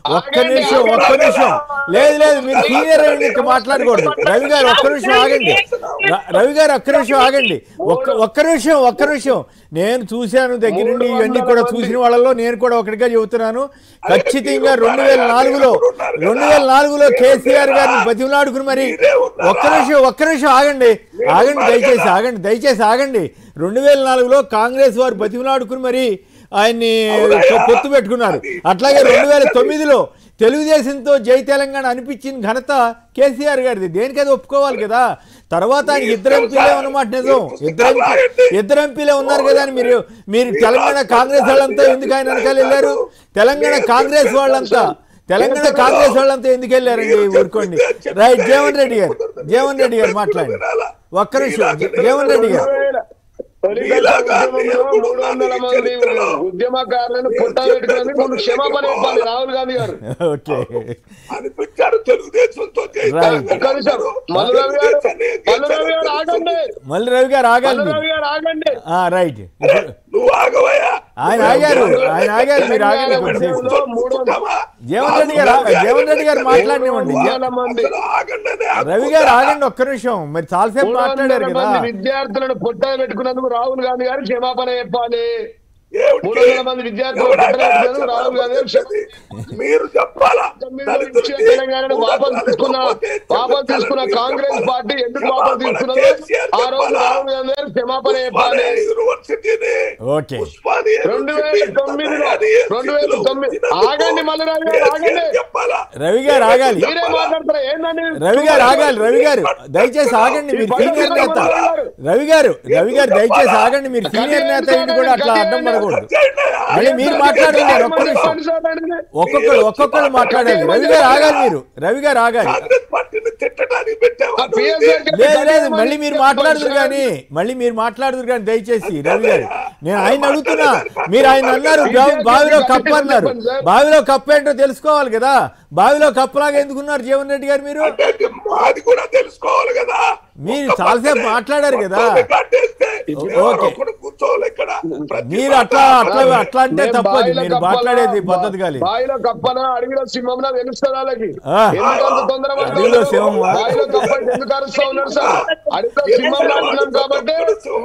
ఒక్క నిమిషం ఒక్క నిమిషం లేదు లేదు మీరు సీనియర్ ఇంకా మాట్లాడకూడదు రవి గారు ఒక్క నిమిషం ఆగండి ర- రవి గారు ఒక్క నిమిషం ఆగండి ఒక్క ఒక్క నిమిషం ఒక్క నిమిషం నేను చూశాను దగ్గర నుండి ఇవన్నీ కూడా చూసిన వాళ్ళలో నేను కూడా ఒకటిగా చెబుతున్నాను ఖచ్చితంగా రెండు వేల నాలుగులో రెండు వేల నాలుగులో కేసీఆర్ గారిని బతిమలాడుకుని మరి ఒక్క నిమిషం ఒక్క నిమిషం ఆగండి ఆగండి దయచేసి ఆగండి దయచేసి ఆగండి రెండు వేల నాలుగులో కాంగ్రెస్ వారు బతిమలాడుకుని మరి ఆయన్ని పొత్తు పెట్టుకున్నారు అట్లాగే రెండు వేల తొమ్మిదిలో తెలుగుదేశంతో జై తెలంగాణ అనిపించిన ఘనత కేసీఆర్ గారిది దేనికది ఒప్పుకోవాలి కదా తర్వాత ఆయన ఇద్దరు ఎంపీలే ఉన్నమాట నిజం ఇద్దరు ఎంపీ ఇద్దరు ఎంపీలే ఉన్నారు కదా అని మీరు మీరు తెలంగాణ కాంగ్రెస్ వాళ్ళంతా ఎందుకు ఆయన వెనకాల వెళ్ళారు తెలంగాణ కాంగ్రెస్ వాళ్ళంతా తెలంగాణ కాంగ్రెస్ వాళ్ళంతా ఎందుకు వెళ్ళారండి ఊరుకోండి రైట్ జీవన్ రెడ్డి గారు జీవన్ రెడ్డి గారు మాట్లాడండి ఒక్క నిమిషం జీవన్ రెడ్డి గారు తొలిదశ ఉద్యమంలో మూడు వందల మంది ఉద్యమకారులను పుట్ట పెట్టుకుని ముందు క్షమాపణ చెప్పాలి రాహుల్ గాంధీ గారు ఓకే అనిపించారు తెలుగుదేశంతో Right. ఒక్క నిమిషం మల్లు రవి గారు మల్లు రవి గారు ఆగండి మళ్ళీ రవి గారు ఆగాలి మల్లు మీరు రవి గారు ఆగండి ఆ, రైట్ ఇప్పుడు నువ్వు ఆగవయ్యా ఆయన ఆగారు ఆయన ఆగారు మీరు ఆగండి కొంచెంసేపు తెలంగాణలో మూడు వందల జీవన్ రెడ్డి గారు జీవన్ రెడ్డి గారు మాట్లాడినివ్వండి జీ- వందల మంది ఆగండి రవి గారు ఆగండి ఒక్క నిమిషం మరి చాలాసేపు మూడు మాట్లాడారు వందల కదా మంది విద్యార్థులను పుట్ట పెట్టుకున్నందుకు రాహుల్ గాంధీ గారు క్షమాపణ చెప్పాలి ఏమిటి? మూడు వందల మంది విద్యార్థులు ఎవరు పుట్ట పెట్టుకున్నందుకు రాహుల్ గాంధీ గారు క్షమ- చెప్పేది? మీరు చెప్పాలా తొమ్మిదిలో ఇచ్చిన తెలంగాణను వాపసు తీసుకున్న వాపసు తీసుకున్న కాంగ్రెస్ పార్టీ ఎందుకు వాపసు తీసుకున్నదో ఆ రోజు రాహుల్ గాంధీ గారు క్షమాపణ చెప్పాలి యూనివర్సిటీని ఓకే ఉస్మానియా రెండు వేల యూనివర్సిటీ తొమ్మిదిలో ఉస్మానియా రెండు వేల తొమ్మిది ఆగండి మళ్ళీ రాజు గారు ఆగండి చెప్పాలా రవి గారు ఆగాలి మీరే మాట్లాడతారా ఏందండి రవి గారు ఆగాలి రవి గారు దయచేసి ఆగండి మీరు సీనియర్ నేత రవి గారు రవి గారు దయచేసి ఆగండి మీరు సీనియర్ నేత ఇది కూడా అట్లా అడ్డం పడకూడదు మళ్ళీ మీరు మాట్లాడుతున్నారు ఒక్క నిమిషం ఒక్కొక్కరు ఒక్కొక్కరు మాట్లాడాలి రవి గారు ఆగాలి మీరు రవి గారు ఆగాలి కాంగ్రెస్ పార్టీని తిట్టడానికి పెట్టావా ఆ PSR లేదు లేదు మళ్ళీ మీరు మాట్లాడుతురు కానీ మళ్ళీ మీరు మాట్లాడుతురు కానీ దయచేసి రవి గారు నేను ఆయన అడుగుతున్నా మీరు ఆయన అన్నారు బావి- బావిలో కప్పు అన్నారు బావిలో కప్పు ఏంటో తెలుసుకోవాలి కదా బావిలో కప్పులాగా ఎందుకున్నారు జీవన్ రెడ్డి గారు మీరు అంటే మాది కూడా తెలుసుకోవాలి కదా మీరు చాలాసేపు మాట్లాడారు కదా కట్టేస్తే ఓకే. ఒకడు కూర్చోవాలి ఇక్కడ ప్రతి మీరు అట్లా అట్లా అట్లా అంటే నేను తప్పదు బావిలో మీరు కప్పనా, మాట్లాడేది పద్ధతి కాలేదు బావిలో కప్పన అడవిలో సింహం తెలుస్తుంది వాళ్ళకి ఆ. ఎందుకు అంత తొందర పడుతున్నారు? అడవిలో సింహమా? బావిలో కప్ప అంటే ఎందుకు అరుస్తా ఉన్నారు సార్ అడవిలో సింహం లాగున్నాం కాబట్టి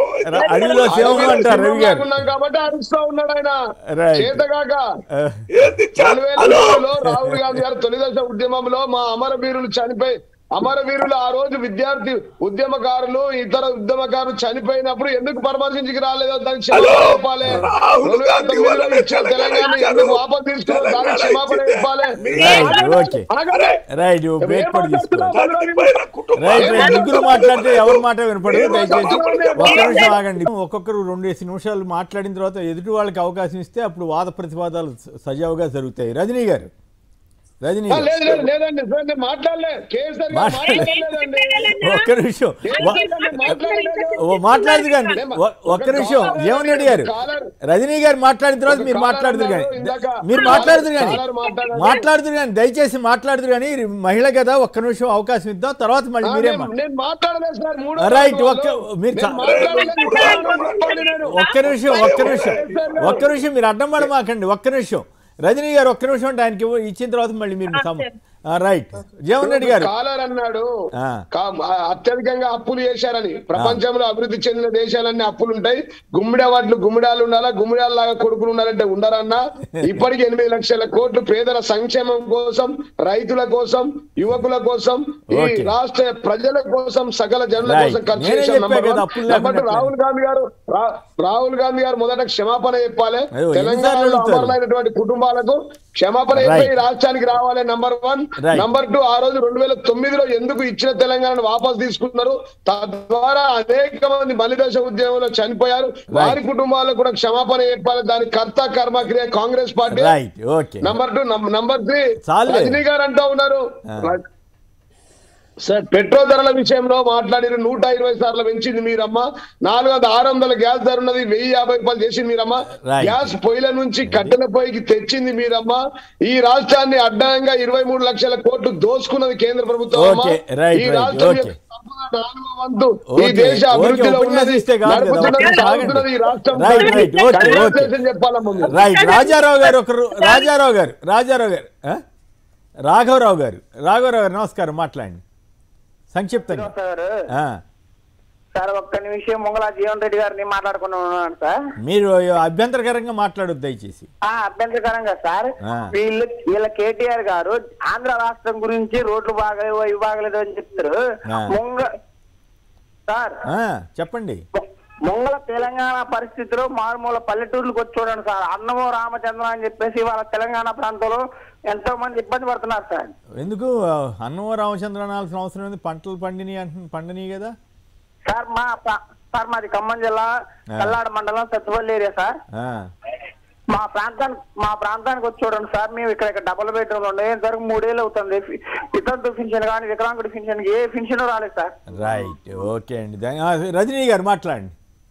ర- అడవిలో సింహం అంటారు రవి గారు ఉన్నాం కాబట్టి అరుస్తా ఉన్నాడు ఆయన Right. చేతగాక ఆ, ఏంది రెండు వేల హలో మూడులో రాహుల్ గాంధీ గారు తొలిదశ ఉద్యమంలో మా అమరవీరులు చనిపోయి అమరవీరులు ఆ రోజు విద్యార్థి ఉద్యమకారులు ఇతర ఉద్యమకారులు చనిపోయినప్పుడు ఎందుకు పరామర్శించుకు రాలేదో దానికి క్షమాపణ హలో. చెప్పాలి రాహుల్ రెండు వేల గాంధీ తొమ్మిదిలో వల్లనే ఇచ్చిన తెలంగాణ తెలంగాణ ఎందుకు వాపసు తీసుకున్నారు దానికి క్షమాపణ చెప్పాలి రైట్ ఓకే ఆగండి. రైట్ బ్రేక్ కూడా తీసుకోవాలి చనిపోయిన కుటుంబాలు రైట్ రైట్ ముగ్గురు మాట్లాడితే ఎవరి మాట వినపడదు దయచేసి ఒక్క నిమిషం ఆగండి ఒక్కొక్కరు రెండు నిమిషాలు మాట్లాడిన తర్వాత ఎదుటి వాళ్ళకి అవకాశం ఇస్తే అప్పుడు వాద ప్రతివాదాలు స- సజావుగా జరుగుతాయి రజనీ గారు రజనీ ఆ, గారు లేదు లేదు లేదండి సార్ నేను మాట్లాడలే కేసీఆర్ గారు మాట్లాడలేదండి ఒక్క నిమిషం వ- కేసీఆర్ గారు మాట్లాడలేదు. ఓ మాట్లాడదు కానీ ఒ- ఒక్క నిమిషం జీవన్ రెడ్డి గారు రజనీ గారు మాట్లాడిన తర్వాత మీరు మాట్లాడుతురు కానీ మీరు మాట్లాడుతురు కానీ మాట్లాడుతురు కానీ దయచేసి మాట్లాడుతురు కానీ మహిళ కదా ఒక్క నిమిషం అవకాశం ఇద్దాం తర్వాత మళ్ళీ మీరే నేను- మా- నేను మాట్లాడలేదు సార్ మూడు రైట్ రోజుల్లో. ఒక్క మీరు నేను చా- మాట్లాడలేదు, చెప్పాలి నేను. ఒక్క నిమిషం ఒక్క నిమిషం ఒక్క నిమిషం మీరు అడ్డం పడమాకండి ఒక్క నిమిషం రజనీ గారు ఒక్క నిమిషం అంటే ఆయనకి ఇవ్వ- ఇచ్చిన తర్వాత మళ్ళీ మీరు సమ- ఆ, రైట్ జీవన్ రెడ్డి గారు కాలర్ అన్నాడు ఆ. కా- ఆ, అత్యధికంగా అప్పులు చేశారని ప్రపంచంలో అభివృద్ధి చెందిన దేశాలన్నీ అప్పులు ఉంటాయి గుమ్మిడి వాటిలు గుమ్మిడాలు ఉండాలా గుమ్మిడాల లాగా కొడుకులు ఉండాలంటే ఉండరన్నా ఇప్పటికి ఎనిమిది లక్షల కోట్లు పేదల సంక్షేమం కోసం రైతుల కోసం యువకుల కోసం ఈ Okay. రాష్ట్ర ప్రజల కోసం సకల జనుల Right. కోసం ఖర్చు నేనే చేశాం చెప్పా number కదా, one. అప్పులు Number two, లేకుండా రాహుల్ గాంధీ గారు రా- రాహుల్ గాంధీ గారు మొదట క్షమాపణ చెప్పాలి అయ్యో, ఎన్నిసార్లు తెలంగాణలో అడుగుతారు? అమరులైనటువంటి కుటుంబాలకు క్షమాపణ చెప్పి Right. ఈ రాష్ట్రానికి రావాలి number one Right. Number two ఆ రోజు రెండు వేల తొమ్మిదిలో ఎందుకు ఇచ్చిన తెలంగాణను వాపసు తీసుకున్నారు తద్వారా అనేక మంది బలిదేశ ఉద్యమంలో చనిపోయారు వారి కుటుంబాలకు కూడా క్షమాపణ చెప్పాలి దాని కర్త కర్మక్రియ Congress party right okay number two number three చాలే. రజనీ గారు అంటూ ఉన్నారు ఆ. సార్ పెట్రోల్ ధరల విషయంలో మాట్లాడిన నూట ఇరవై సార్లు పెంచింది మీరమ్మ నాలుగు వందల ఆరు వందల గ్యాస్ ధర ఉన్నది వెయ్యి యాభై రూపాయలు చేసింది మీరమ్మ Right. గ్యాస్ పొయ్యిల నుంచి కట్టెల పొయ్యికి తెచ్చింది మీరమ్మ ఈ రాష్ట్రాన్ని అడ్డంగా ఇరవై మూడు లక్షల కోట్లు దోసుకున్నది కేంద్ర ప్రభుత్వం అమ్మ. Okay, right, ఈ right, రాష్ట్రం okay. యొక్క నాలుగో వంతు ఈ ఓకే, దేశ ఓకే, అభివృద్ధిలో ఉపన్యాసం ఉన్నది ఇస్తే కాదు కదా, నడుపుతున్నది ఒకటి సాగుతున్నది ఈ రాష్ట్రం right, right, okay, okay. Congratulations చెప్పాలా ముందు రైట్ రాజారావు గారు ఒకరు రాజారావు గారు రాజారావు గారు ఆ? రాఘవరావు గారు రాఘవరావు గారు నమస్కారం మాట్లాడండి సంక్షిప్తంగా సార్ ఆ, సార్ ఒక్క నిమిషం ముంగళ జీవన్ రెడ్డి గారిని మాట్లాడుకున్నాను సార్ మీరు అభ్యంతరకరంగా మాట్లాడొద్దు దయచేసి ఆ అభ్యంతరకరంగా సార్ ఆ. వీళ్ళు వీళ్ళ కేటీఆర్ గారు ఆంధ్ర రాష్ట్రం గురించి రోడ్లు బాగా ఇవి బాగలేదు అని చెప్తారు ఆ. ముంగ సార్ ఆ, చెప్పండి ముంగళ తెలంగాణ పరిస్థితిలో మారుమూల పల్లెటూర్లకు వచ్చి చూడండి సార్ అన్నమో రామచంద్ర అని చెప్పేసి వాళ్ళ తెలంగాణ ప్రాంతంలో ఎంతో మంది ఇబ్బంది పడుతున్నారు సార్ ఎందుకు అన్నవ రామచంద్ర అనాల్సిన అవసరం ఉంది పంటలు పండిని అంటు పండిని కదా సార్ మా ప్రా- సార్ మాది ఖమ్మం జిల్లా ఆ. కల్లాడ మండలం సత్తుపల్లి ఏరియా సార్ ఆ, మా ప్రాంతానికి మా ప్రాంతానికి వచ్చి చూడండి సార్ మేము ఇక్కడ ఇక్కడ డబుల్ బెడ్రూమ్ ఉండే ఇంతవరకు మూడేళ్ళు అవుతుంది ఇతరులతో ఫిన్షన్ కానీ వికలాంగుడి ఫిన్షన్ ఏ ఫిన్షన్ రాలేదు సార్ రైట్ ఓకే అండి ధన్య- ఆ, రజనీ గారు మాట్లాడండి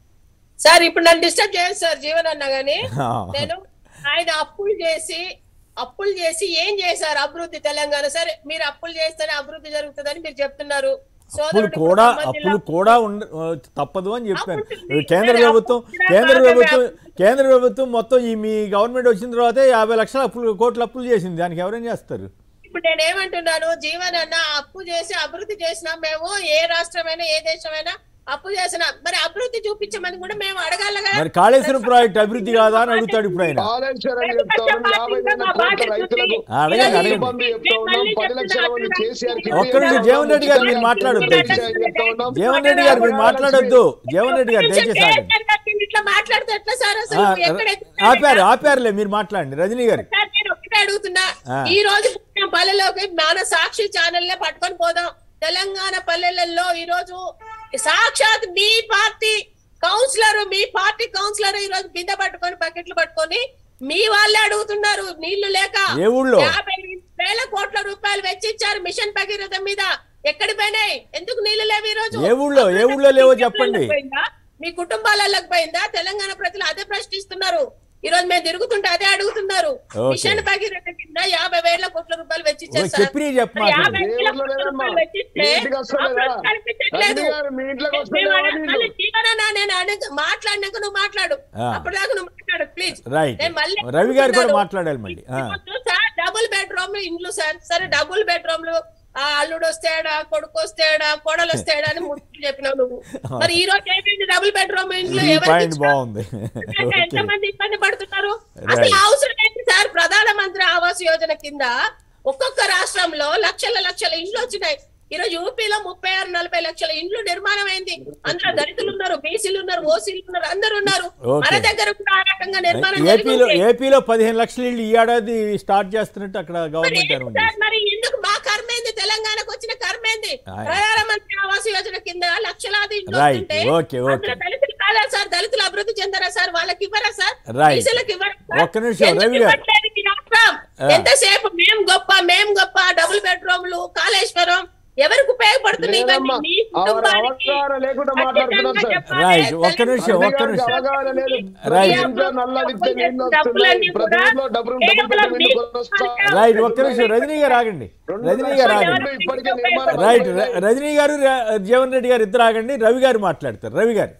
సార్ ఇప్పుడు నన్ను డిస్టర్బ్ చేయండి సార్ జీవన్ అన్న గానీ ఆ. నేను ఆయన అప్పులు చేసి అప్పులు చేసి ఏం చేశారు అభివృద్ధి తెలంగాణ సరే మీరు అప్పులు చేస్తేనే అభివృద్ధి జరుగుతుందని మీరు చెప్తున్నారు అప్పులు సోదరుడు కూడా ఖమ్మం జిల్లా- అప్పులు కూడా ఉండ తప్పదు అని చెప్పాను అప్పుడు కేంద్ర సరే, ప్రభుత్వం అప్పుడు కూడా కేంద్ర బాగానే ప్రభుత్వం అప్పులు- కేంద్ర ప్రభుత్వం మొత్తం ఈ మీ గవర్నమెంట్ వచ్చిన తర్వాతే యాభై లక్షల అప్పులు కోట్ల అప్పులు చేసింది దానికి ఎవరేం చేస్తారు ఇప్పుడు నేను ఏమంటున్నాను జీవన్ అన్న అప్పు చేసి అభివృద్ధి చేసినా మేము ఏ రాష్ట్రమైనా ఏ దేశమైనా అప్పు చేసినా మరి అభివృద్ధి చూపించమని కూడా మేము అడగాలి కదా మరి కాళేశ్వరం ప్రాజెక్ట్ అభివృద్ధి కాదా అని అడుగుతాడు ఇప్పుడు ఆయన కాళేశ్వరం చెప్తా ఉన్నాం యాభై వేల కోట్ల రైతులకు ఆ, అడగండి, అడగండి. బంధు చెప్తా ఉన్నాం పది లక్షల మంది కేసీఆర్ కి ఒక్క నిమిషం జీవన్ రెడ్డి గారు మీరు మాట్లాడొద్దు దయచేసి. చెప్తా ఉన్నాం. జీవన్ రెడ్డి గారు మీరు మాట్లాడొద్దు జీవన్ రెడ్డి గారు దయచేసి ఆగండి. ఇట్లా మాట్లాడితే ఎట్లా సార్ ఆ, అసలు ఎక్కడ ఆపారు ఆపారులే మీరు మాట్లాడండి రజనీ గారు సార్, నేను ఒకటే అడుగుతున్నా ఆ. ఈ రోజు పుట్టిన పల్లెలోకి మన సాక్షి ఛానల్ పట్టుకొని పోదాం తెలంగాణ పల్లెలలో ఈ రోజు సాక్షాత్ మీ పార్టీ కౌన్సిలర్ మీ పార్టీ కౌన్సిలర్ ఈ రోజు బిందె పట్టుకొని బకెట్లు పట్టుకొని మీ వాళ్ళే అడుగుతున్నారు నీళ్లు లేక ఏ ఊళ్ళో? యాభై వేల కోట్ల రూపాయలు వెచ్చిచ్చారు మిషన్ భగీరథ మీద ఎక్కడి పోయినాయి ఎందుకు నీళ్లు లేవు ఈ రోజు ఏ ఊళ్ళో? ఏ ఊళ్ళో లేవో చెప్పండి. పోయిందా? మీ కుటుంబాలకు పోయిందా తెలంగాణ ప్రజలు అదే ప్రశ్నిస్తున్నారు ఈ రోజు మేము తిరుగుతుంటే అదే అడుగుతున్నారు ఓకే. మిషన్ భగీరథ కింద యాభై వేల కోట్ల రూపాయలు వెచ్చిచ్చారు ఓ, సార్. చెప్పినవి చెప్పు మరి మాకు. యాభై ఏ వేల ఊర్లో కోట్ల లేదమ్మా? రూపాయలు వెచ్చిస్తే మీ ఇంటికి వస్తలేదా? అప్పుడు కనిపించట్లేదు. రజనీ గారు, మీ ఇంట్లోకి వస్తలేదా మేము అడ- నీళ్ళు? మళ్ళీ జీవనన్నా నేను అడగ- మాట్లాడినాక నువ్వు మాట్లాడు ఆ. అప్పటిదాకా నువ్వు మాట్లాడు ప్లీజ్ రైట్ నేను మళ్ళీ రవి గారు కూడా అడుగుతున్నాను. మాట్లాడాలి మళ్ళీ ఆ. ఇప్పుడు సార్ డబుల్ బెడ్రూమ్ ఇండ్లు సార్ సరే డబుల్ బెడ్రూమ్లు ఆ అల్లుడు వస్తాడా కొడుకు వస్తాడా కోడలు వస్తాడా అని ముట్టుకు చెప్పినావు నువ్వు మరి ఈ రోజు ఏమైంది డబుల్ బెడ్రూమ్ ఇండ్లు ఈ ఎవరికి పాయింట్ ఇచ్చినావు? బాగుంది అంటే ఓకే ఎంతమంది ఇబ్బంది పడుతున్నారు Right. అసలు అవసరం ఏంటి సార్ ప్రధానమంత్రి ఆవాస్ యోజన కింద ఒక్కొక్క రాష్ట్రంలో లక్షల లక్షల ఇండ్లు వచ్చినాయి ఈ రోజు యూపీలో ముప్పై ఆరు నలభై లక్షల ఇండ్లు నిర్మాణం అయింది అందులో దళితులు ఉన్నారు బీసీలు ఉన్నారు ఓసీలు ఉన్నారు అందరు ఉన్నారు Okay. మన దగ్గర కూడా ఆ రకంగా నిర్మాణం ఏపీలో జరిగింది. ఏపీలో పదిహేను లక్షల ఇళ్ళు ఈ ఏడాది స్టార్ట్ చేస్తున్నట్టు అక్కడ మరి గవర్నమెంట్ ఏంటి అనౌన్స్ సార్ మరి ఎందుకు మా కర్మేంది తెలంగాణకు వచ్చిన కర్మేంది ఆయ్. ప్రధానమంత్రి ఆవాస్ యోజన కింద లక్షలాది ఇండ్లు Right. వస్తుంటే Okay, okay. అందులో దళితులు కాదా సార్ దళితులు అభివృద్ధి చెందరా సార్ వాళ్ళకి ఇవ్వరా సార్ Right. బీసీలకు ఇవ్వరా సార్? ఒక్క నిమిషం, ఎందుకు రవి గారు. ఇవ్వట్లేదు ఈ రాష్ట్రం? ఆ. ఎంతసేపు మేం గొప్ప మేం గొప్ప డబుల్ బెడ్రూమ్లు కాళేశ్వరం ఎవరికి ఉపయోగపడుతుంది ఇవన్నీ లేదమ్మా. మీ అవర- కుటుంబానికి అవగాహన లేకుండా మాట్లాడుతున్నారు సార్. ఖచ్చితంగా రైట్ చెప్పాలి. ఒక్క నిమిషం ఒక్క అధికారికి నిమిషం అవగాహన లేదు. Right. ప్రతి ఇంట్లో నల్లదిస్తే నీళ్ళు వస్తున్నాయి. డబ్బులన్నీ ప్రతి కూడా ఊర్లో డబ్బులు డబ్బులు పెట్టి కేవలం నీళ్ళు మీకు కొనొస్తా- రైట్ ఒక్క నిమిషం రజనీ గారు ఆగండి రెండు రజనీ లక్షల గారు ఇళ్ళు ఆగండి ఇప్పటికే నిర్మాణం రైట్ అయిపోయింది. ర- రజనీ గారు ర- జీవన్ రెడ్డి గారు ఇద్దరు ఆగండి రవి గారు మాట్లాడతారు రవి గారు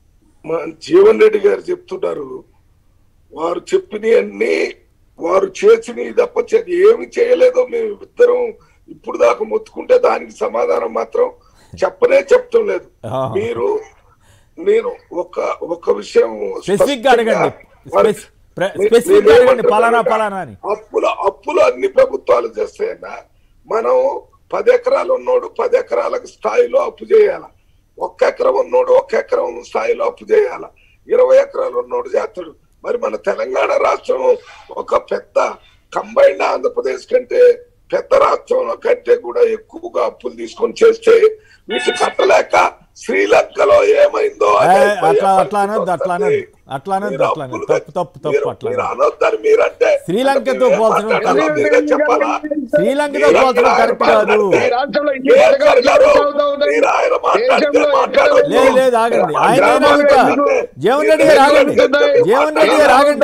మా జీవన్ రెడ్డి గారు చెప్తున్నారు వారు చెప్పినవన్నీ వారు చేసినవి తప్ప చే- ఏమి చేయలేదో మేము ఇద్దరం ఇప్పుడు దాకా మొత్తుకుంటే దానికి సమాధానం మాత్రం చెప్పనే చెప్పటం లేదు ఆ. మీరు నేను ఒక ఒక విషయం స్పెసిఫిక్ గా అడగండి స్పష్టంగా వారికి- స్పెసి- ప్ర- నే- స్పెసిఫిక్ గా అడగండి నేనేమంటున్నానంటే, పలానా పలానా అని అప్పులు అప్పులు అన్ని ప్రభుత్వాలు చేస్తాయన్నా మనం పది ఎకరాలు ఉన్నోడు పది ఎకరాలకు స్థాయిలో అప్పు చేయాల ఒక్క ఎకరం ఉన్నోడు ఒక్క ఎకరం స్థాయిలో అప్పు చేయాల ఇరవై ఎకరాలు ఉన్నోడు చేస్తాడు మరి మన తెలంగాణ రాష్ట్రం ఒక పెద్ద కంబైన్డ్ ఆంధ్రప్రదేశ్ కంటే పెద్ద రాష్ట్రంలో కంటే కూడా ఎక్కువగా అప్పులు తీసుకొని చేస్తే వీటి కట్టలేక శ్రీలంకలో ఏమైందో అదే ఏ, అట్లా పరిస్థితి అట్లా అనొద్దు అట్లా అనొద్దు అట్లా అనొద్దు మీరు అట్లా అనొద్దు అప్పులు తప్పు తప్పు తప్పు మీరు- అట్లా మీరు అనొద్దు. అనొద్దని మీరంటే శ్రీలంకతో అంటే పోల్చడం మీరు కరెక్ట్. మీరే చెప్పాలా శ్రీలంకతో పోల్చడం కరెక్ట్ కాదు ఈ రాష్ట్రంలో ఇన్ని కేసీఆర్ పథకాలు గారు, సాగుతా ఉన్నాయి. మీరు ఆయన మాట్లాడితే దేశంలో ఎక్కడ మాట్లాడొద్దు. లేదు లేదు ఆగండి ఆయన గ్రామాలు ఆగుతా ఎందుకు? జీవన్ రెడ్డి గారు ఆగండి జీవన్ రెడ్డి గారు ఆగండి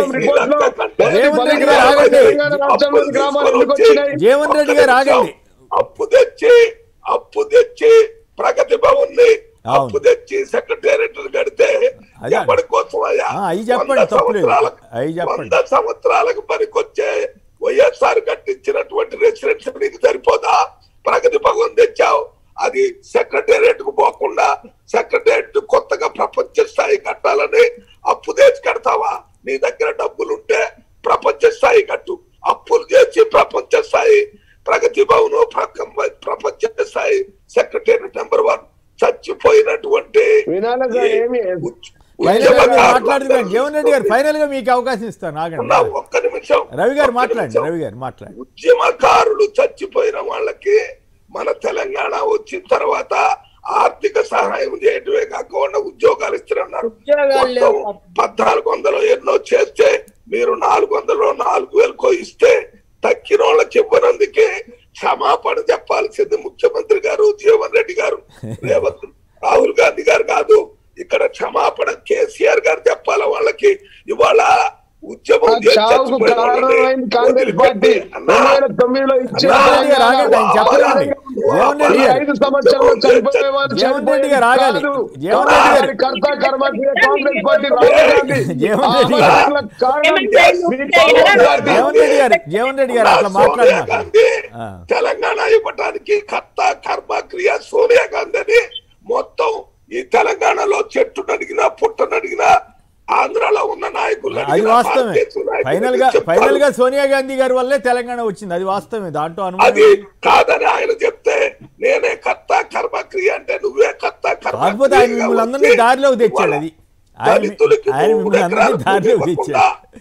జీవన్ రెడ్డి గారు ఆగండి తెలంగాణ రాష్ట్రంలోని గ్రామాలు ఎందుకు వచ్చినాయి జీవన్ రెడ్డి గారు ఆగండి అప్పు తెచ్చి అప్పు తెచ్చి ప్రగతి భవన్ ని అవును. అప్పు తెచ్చి సెక్రటేరియట్ కడితే అదే. ఎవరి కోసం అయ్యా ఆ, అయి చెప్పండి, వంద తప్పులేదు. సంవత్సరాలకు- అయి చెప్పండి. వంద సంవత్సరాలకు పనికొచ్చే వైఎస్ఆర్ కట్టించినటువంటి రెసిడెన్స్ నీకు సరిపోదా ప్రగతి భవన్ తెచ్చావు అది సెక్రటేరియట్ కు పోకుండా సెక్రటేరియట్ కొత్తగా ప్రపంచ స్థాయి కట్టాలని అప్పు తెచ్చి కడతావా నీ దగ్గర డబ్బులుంటే ప్రపంచ స్థాయి కట్టు అప్పులు చేసి ప్రపంచ స్థాయి ప్రగతి భవన్ ప్రక- ప్రపంచ స్థాయి సెక్రటేరియట్ నెంబర్ వన్ చచ్చిపోయినటువంటి వినాలి సార్ ఈ ఏమి ఉచ్- ఫైనల్ గా మీరు ఉద్యమకారులు మాట్లాడుతున్నారు జీవన్ రెడ్డి గారు ఫైనల్ గా మీకు అవకాశం ఇస్తాను ఆగండి ఉన్నా, ఒక్క నిమిషం రవి గారు ఒక్క మాట్లాడండి నిమిషం. రవి గారు మాట్లాడండి ఉద్యమకారులు చచ్చిపోయిన వాళ్ళకి మన తెలంగాణ వచ్చిన తర్వాత ఆర్థిక సహాయం చేయటమే కాకుండా ఉద్యోగాలు ఇస్తున్నారు ఉద్యోగాలు లేవు. మొత్తం పద్నాలుగు వందలు ఎన్నో చేస్తే మీరు నాలుగు వందలు నాలుగు వేలకో ఇస్తే తక్కిన వాళ్ళకి ఇవ్వనందుకే క్షమాపణ చెప్పాల్సింది ముఖ్యమంత్రి గారు జీవన్ రెడ్డి గారు రేవంత్ రాహుల్ గాంధీ గారు కాదు ఇక్కడ క్షమాపణ కేసీఆర్ గారు చెప్పాల వాళ్ళకి ఇవాళ ఉద్యమం ఆ చేసి చావుకు చచ్చిపోయిన వాళ్ళని కారణమైంది కాంగ్రెస్ పార్టీ వదిలిపెట్టి అన్నా, రెండు వేల తొమ్మిదిలో ఇచ్చిన జీవన్ రెడ్డి గారు ఆగండి ఆయన చెప్పండి జీవన్ రెడ్డి ఈ గారు ఐదు సంవత్సరాలు చనిపోయేవారు జీవన్ రెడ్డి గారు ఆగాలి. కాదు. జీవన్ రెడ్డి గారు. దాని కర్త కర్మక్రియ కాంగ్రెస్ పార్టీ రాహుల్ గాంధీ. జీవన్ ఆ రెడ్డి గారు. అమరులకు కారణం ఏమంటే మీ కాంగ్రెస్ పార్టీ. జీవన్ రెడ్డి గారు జీవన్ రెడ్డి గారు అట్లా సోనియా మాట్లాడినారు గాంధీ ఆ. తెలంగాణ ఇవ్వటానికి కర్త కర్మ క్రియ సోనియా గాంధీని మొత్తం ఈ తెలంగాణలో చెట్టు నడిగినా పుట్ట నడిగినా ఆంధ్రాలో ఉన్న నాయకులు అది వాస్తవమే ఫైనల్ గా ఫైనల్ గా సోనియా గాంధీ గారి వల్లే తెలంగాణ వచ్చింది అది వాస్తవమే దాంట్లో అది అనుమానం కాదని ఆయన చెప్తే నేనే కర్త కర్మ క్రియ అంటే నువ్వే కర్త కర్మ కాకపోతే ఆయన క్రియగా మిమ్మల్ని అందరినీ వచ్చి దారిలోకి తెచ్చాడు అది ఆయన దళితులకి ఆయన మూడు మిమ్మల్ని అందరినీ ఎకరాలు దారిలోకి భూమి తెచ్చాడు ఇవ్వకుండా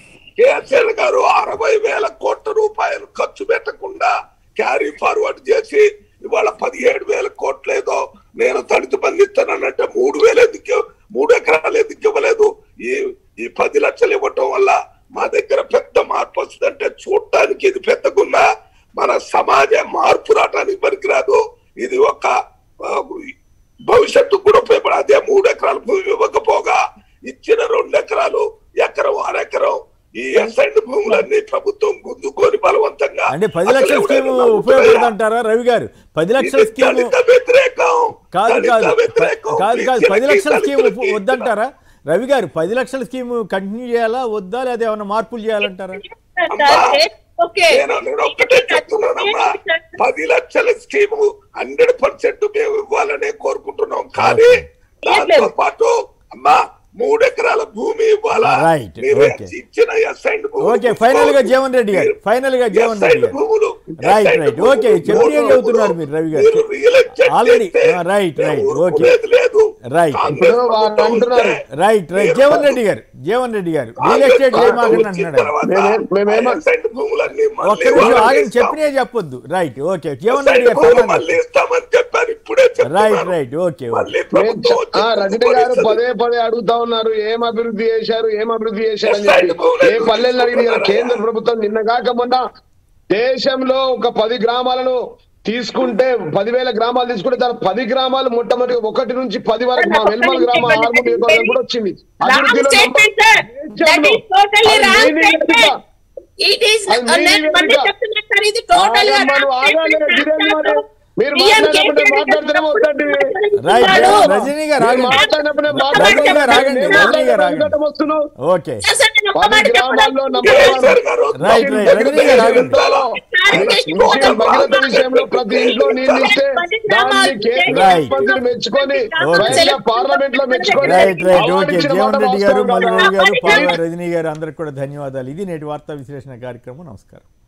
కేసీఆర్ గారు అరవై వేల కోట్ల రూపాయలు ఖర్చు పెట్టకుండా క్యారీ ఫార్వర్డ్ చేసి ఇవాళ పదిహేడు వేల కోట్లు ఏదో నేను దళిత బంధు ఇస్తానంటే మూడు వేలు ఎందుకు మూడు ఎకరాలు ఎందుకు ఇవ్వలేదు ఈ ఈ పది లక్షలు ఇవ్వటం వల్ల మా దగ్గర పెద్ద మార్పు వస్తుందంటే చూడటానికి ఇది పెద్దగున్నా మన సమాజ మార్పు రావడానికి పనికిరాదు ఇది ఒక ఆ, భవిష్యత్తు కూడా ఉపయోగపడ అదే మూడు ఎకరాల భూమి ఇవ్వకపోగా ఇచ్చిన రెండు ఎకరాలు ఎకరం అరెకరం ఈ ఎస్ఐడ్ భూములన్నీ ప్రభుత్వం గుంజుకొని బలవంతంగా అంటే పది లక్షల అసలు స్కీమ్ ఎవరైనా ఉపయోగపడుతుంటారా రవి గారు పది లక్షల ఇది స్కీమ్ దళిత వ్యతిరేకం కాదు దళిత కాదు వ్యతిరేకం. కాదు కాదు పది బీసీలకి, లక్షల స్కీమ్ దళితులకి వద్దంటారా రవి గారు పది లక్షల స్కీమ్ కంటిన్యూ చేయాలా వద్దా లేదా ఏమైనా మార్పులు చేయాలంటారా ఓకే నేను నేను ఒక్కటే చెప్తున్నానమ్మా పది లక్షల స్కీము హండ్రెడ్ పర్సెంట్ మేము ఇవ్వాలనే కోరుకుంటున్నాం కానీ దాంతో పాటు అమ్మా మూడు ఎకరాల భూమి ఇవ్వాలా Right, మీరు okay. ఇచ్చిన అసైన్డ్ ఓకే ఫైనల్ గా జీవన్ రెడ్డి గారు ఫైనల్ గా జీవన్ రెడ్డి గారు భూములు రైట్ assigned రైట్ భూములు ఓకే చెప్పినే మూడు చెబుతున్నారు మీరు రవి గారు మీరు real estate ఆల్రెడీ చేస్తే రైట్ రైట్ మేము ఓకే ఊరుకునేది లేదు రైట్ కాంగ్రెస్ ఇప్పుడు వాళ్ళు ప్రభుత్వం అంటున్నారు. ఉంటే రైట్ రైట్ జీవన్ రెడ్డి గారు జీవన్ రెడ్డి గారు రియల్ ఎస్టేట్ చేయమాకండి అంటున్నాడు ఆయన. మేమే- మేమేమ- అసైన్డ్ భూములన్నీ ఒక్క మళ్ళీ నిమిషం వాళ్ళకి ఆగండి ఇస్తాం. చెప్పినే చెప్పొద్దు right okay Jeevan Reddy assigned గారు భూములు ఫైనల్ మళ్ళీ ఇస్తామని చెప్పారు ఇప్పుడే రైట్ చెప్తున్నారు. రైట్ ఓకే మళ్ళీ ఓకే ప్రభుత్వం వచ్చి ఆ రజనీ గారు కొనుక్కొని పదే పదే అడుగుతా ఉన్నారు ఏం అభివృద్ధి చేశారు ఏం అభివృద్ధి చేశారు అని ఎస్ఐ చెప్పి భూములు ఏ పల్లెల్లో అడిగింది కదా తీసుకుంటున్నారా? కేంద్ర ప్రభుత్వం నిన్న కాక మొన్న దేశంలో ఒక పది గ్రామాలను తీసుకుంటే పదివేల గ్రామాలు తీసుకుంటే దాని పది గ్రామాలు మొట్టమొదటి ఒకటి నుంచి పది వరకు మా వెల్మల్ గ్రామం ఆర్మూర్ నియోజకవర్గం కూడా వచ్చింది అభివృద్ధిలో statement, sir. That is totally wrong statement. It is అది మీ నేను మళ్ళీ నివేదిక. చెప్తున్నా సార్ ఇది టోటల్ గా ఆగమ్మా, నువ్వు ఆగాలి, గిరేన్ మరి. మీరు మాట్లాడినప్పుడే మాట్లాడితేనే వద్దండి. రైట్ వస్తాడు. రజనీ గారు మీరు ఆగండి మాట్లాడినప్పుడే రజనీ మాట్లాడండి. గారు ఆగండి నేను రజనీ గారు ఆగండి మాట్లాడడం వస్తున్నావు. ఓకే సార్, నేను ఒక్క పది మాట గ్రామాల్లో చెప్పడం- నంబర్ వన్. కేసీఆర్ గారు రైట్ రైట్ రజనీ గారు ఆగండి ముఖ్యం భగీరథ విషయంలో ప్రతి ఇంట్లో నీళ్ళు ఇస్తే దాన్ని కేంద్ర Right. మంత్రులు మెచ్చుకొని Okay. స్వయంగా పార్లమెంట్ లో మెచ్చుకొని రైట్ రైట్ అవార్డు ఓకే ఇచ్చిన జీవన్ మాట రెడ్డి గారు వాస్తవం మల్లి కాదా? రవి గారు పాల్గా రజనీ గారు అందరికి కూడా ధన్యవాదాలు ఇది నేటి వార్తా విశ్లేషణ కార్యక్రమం నమస్కారం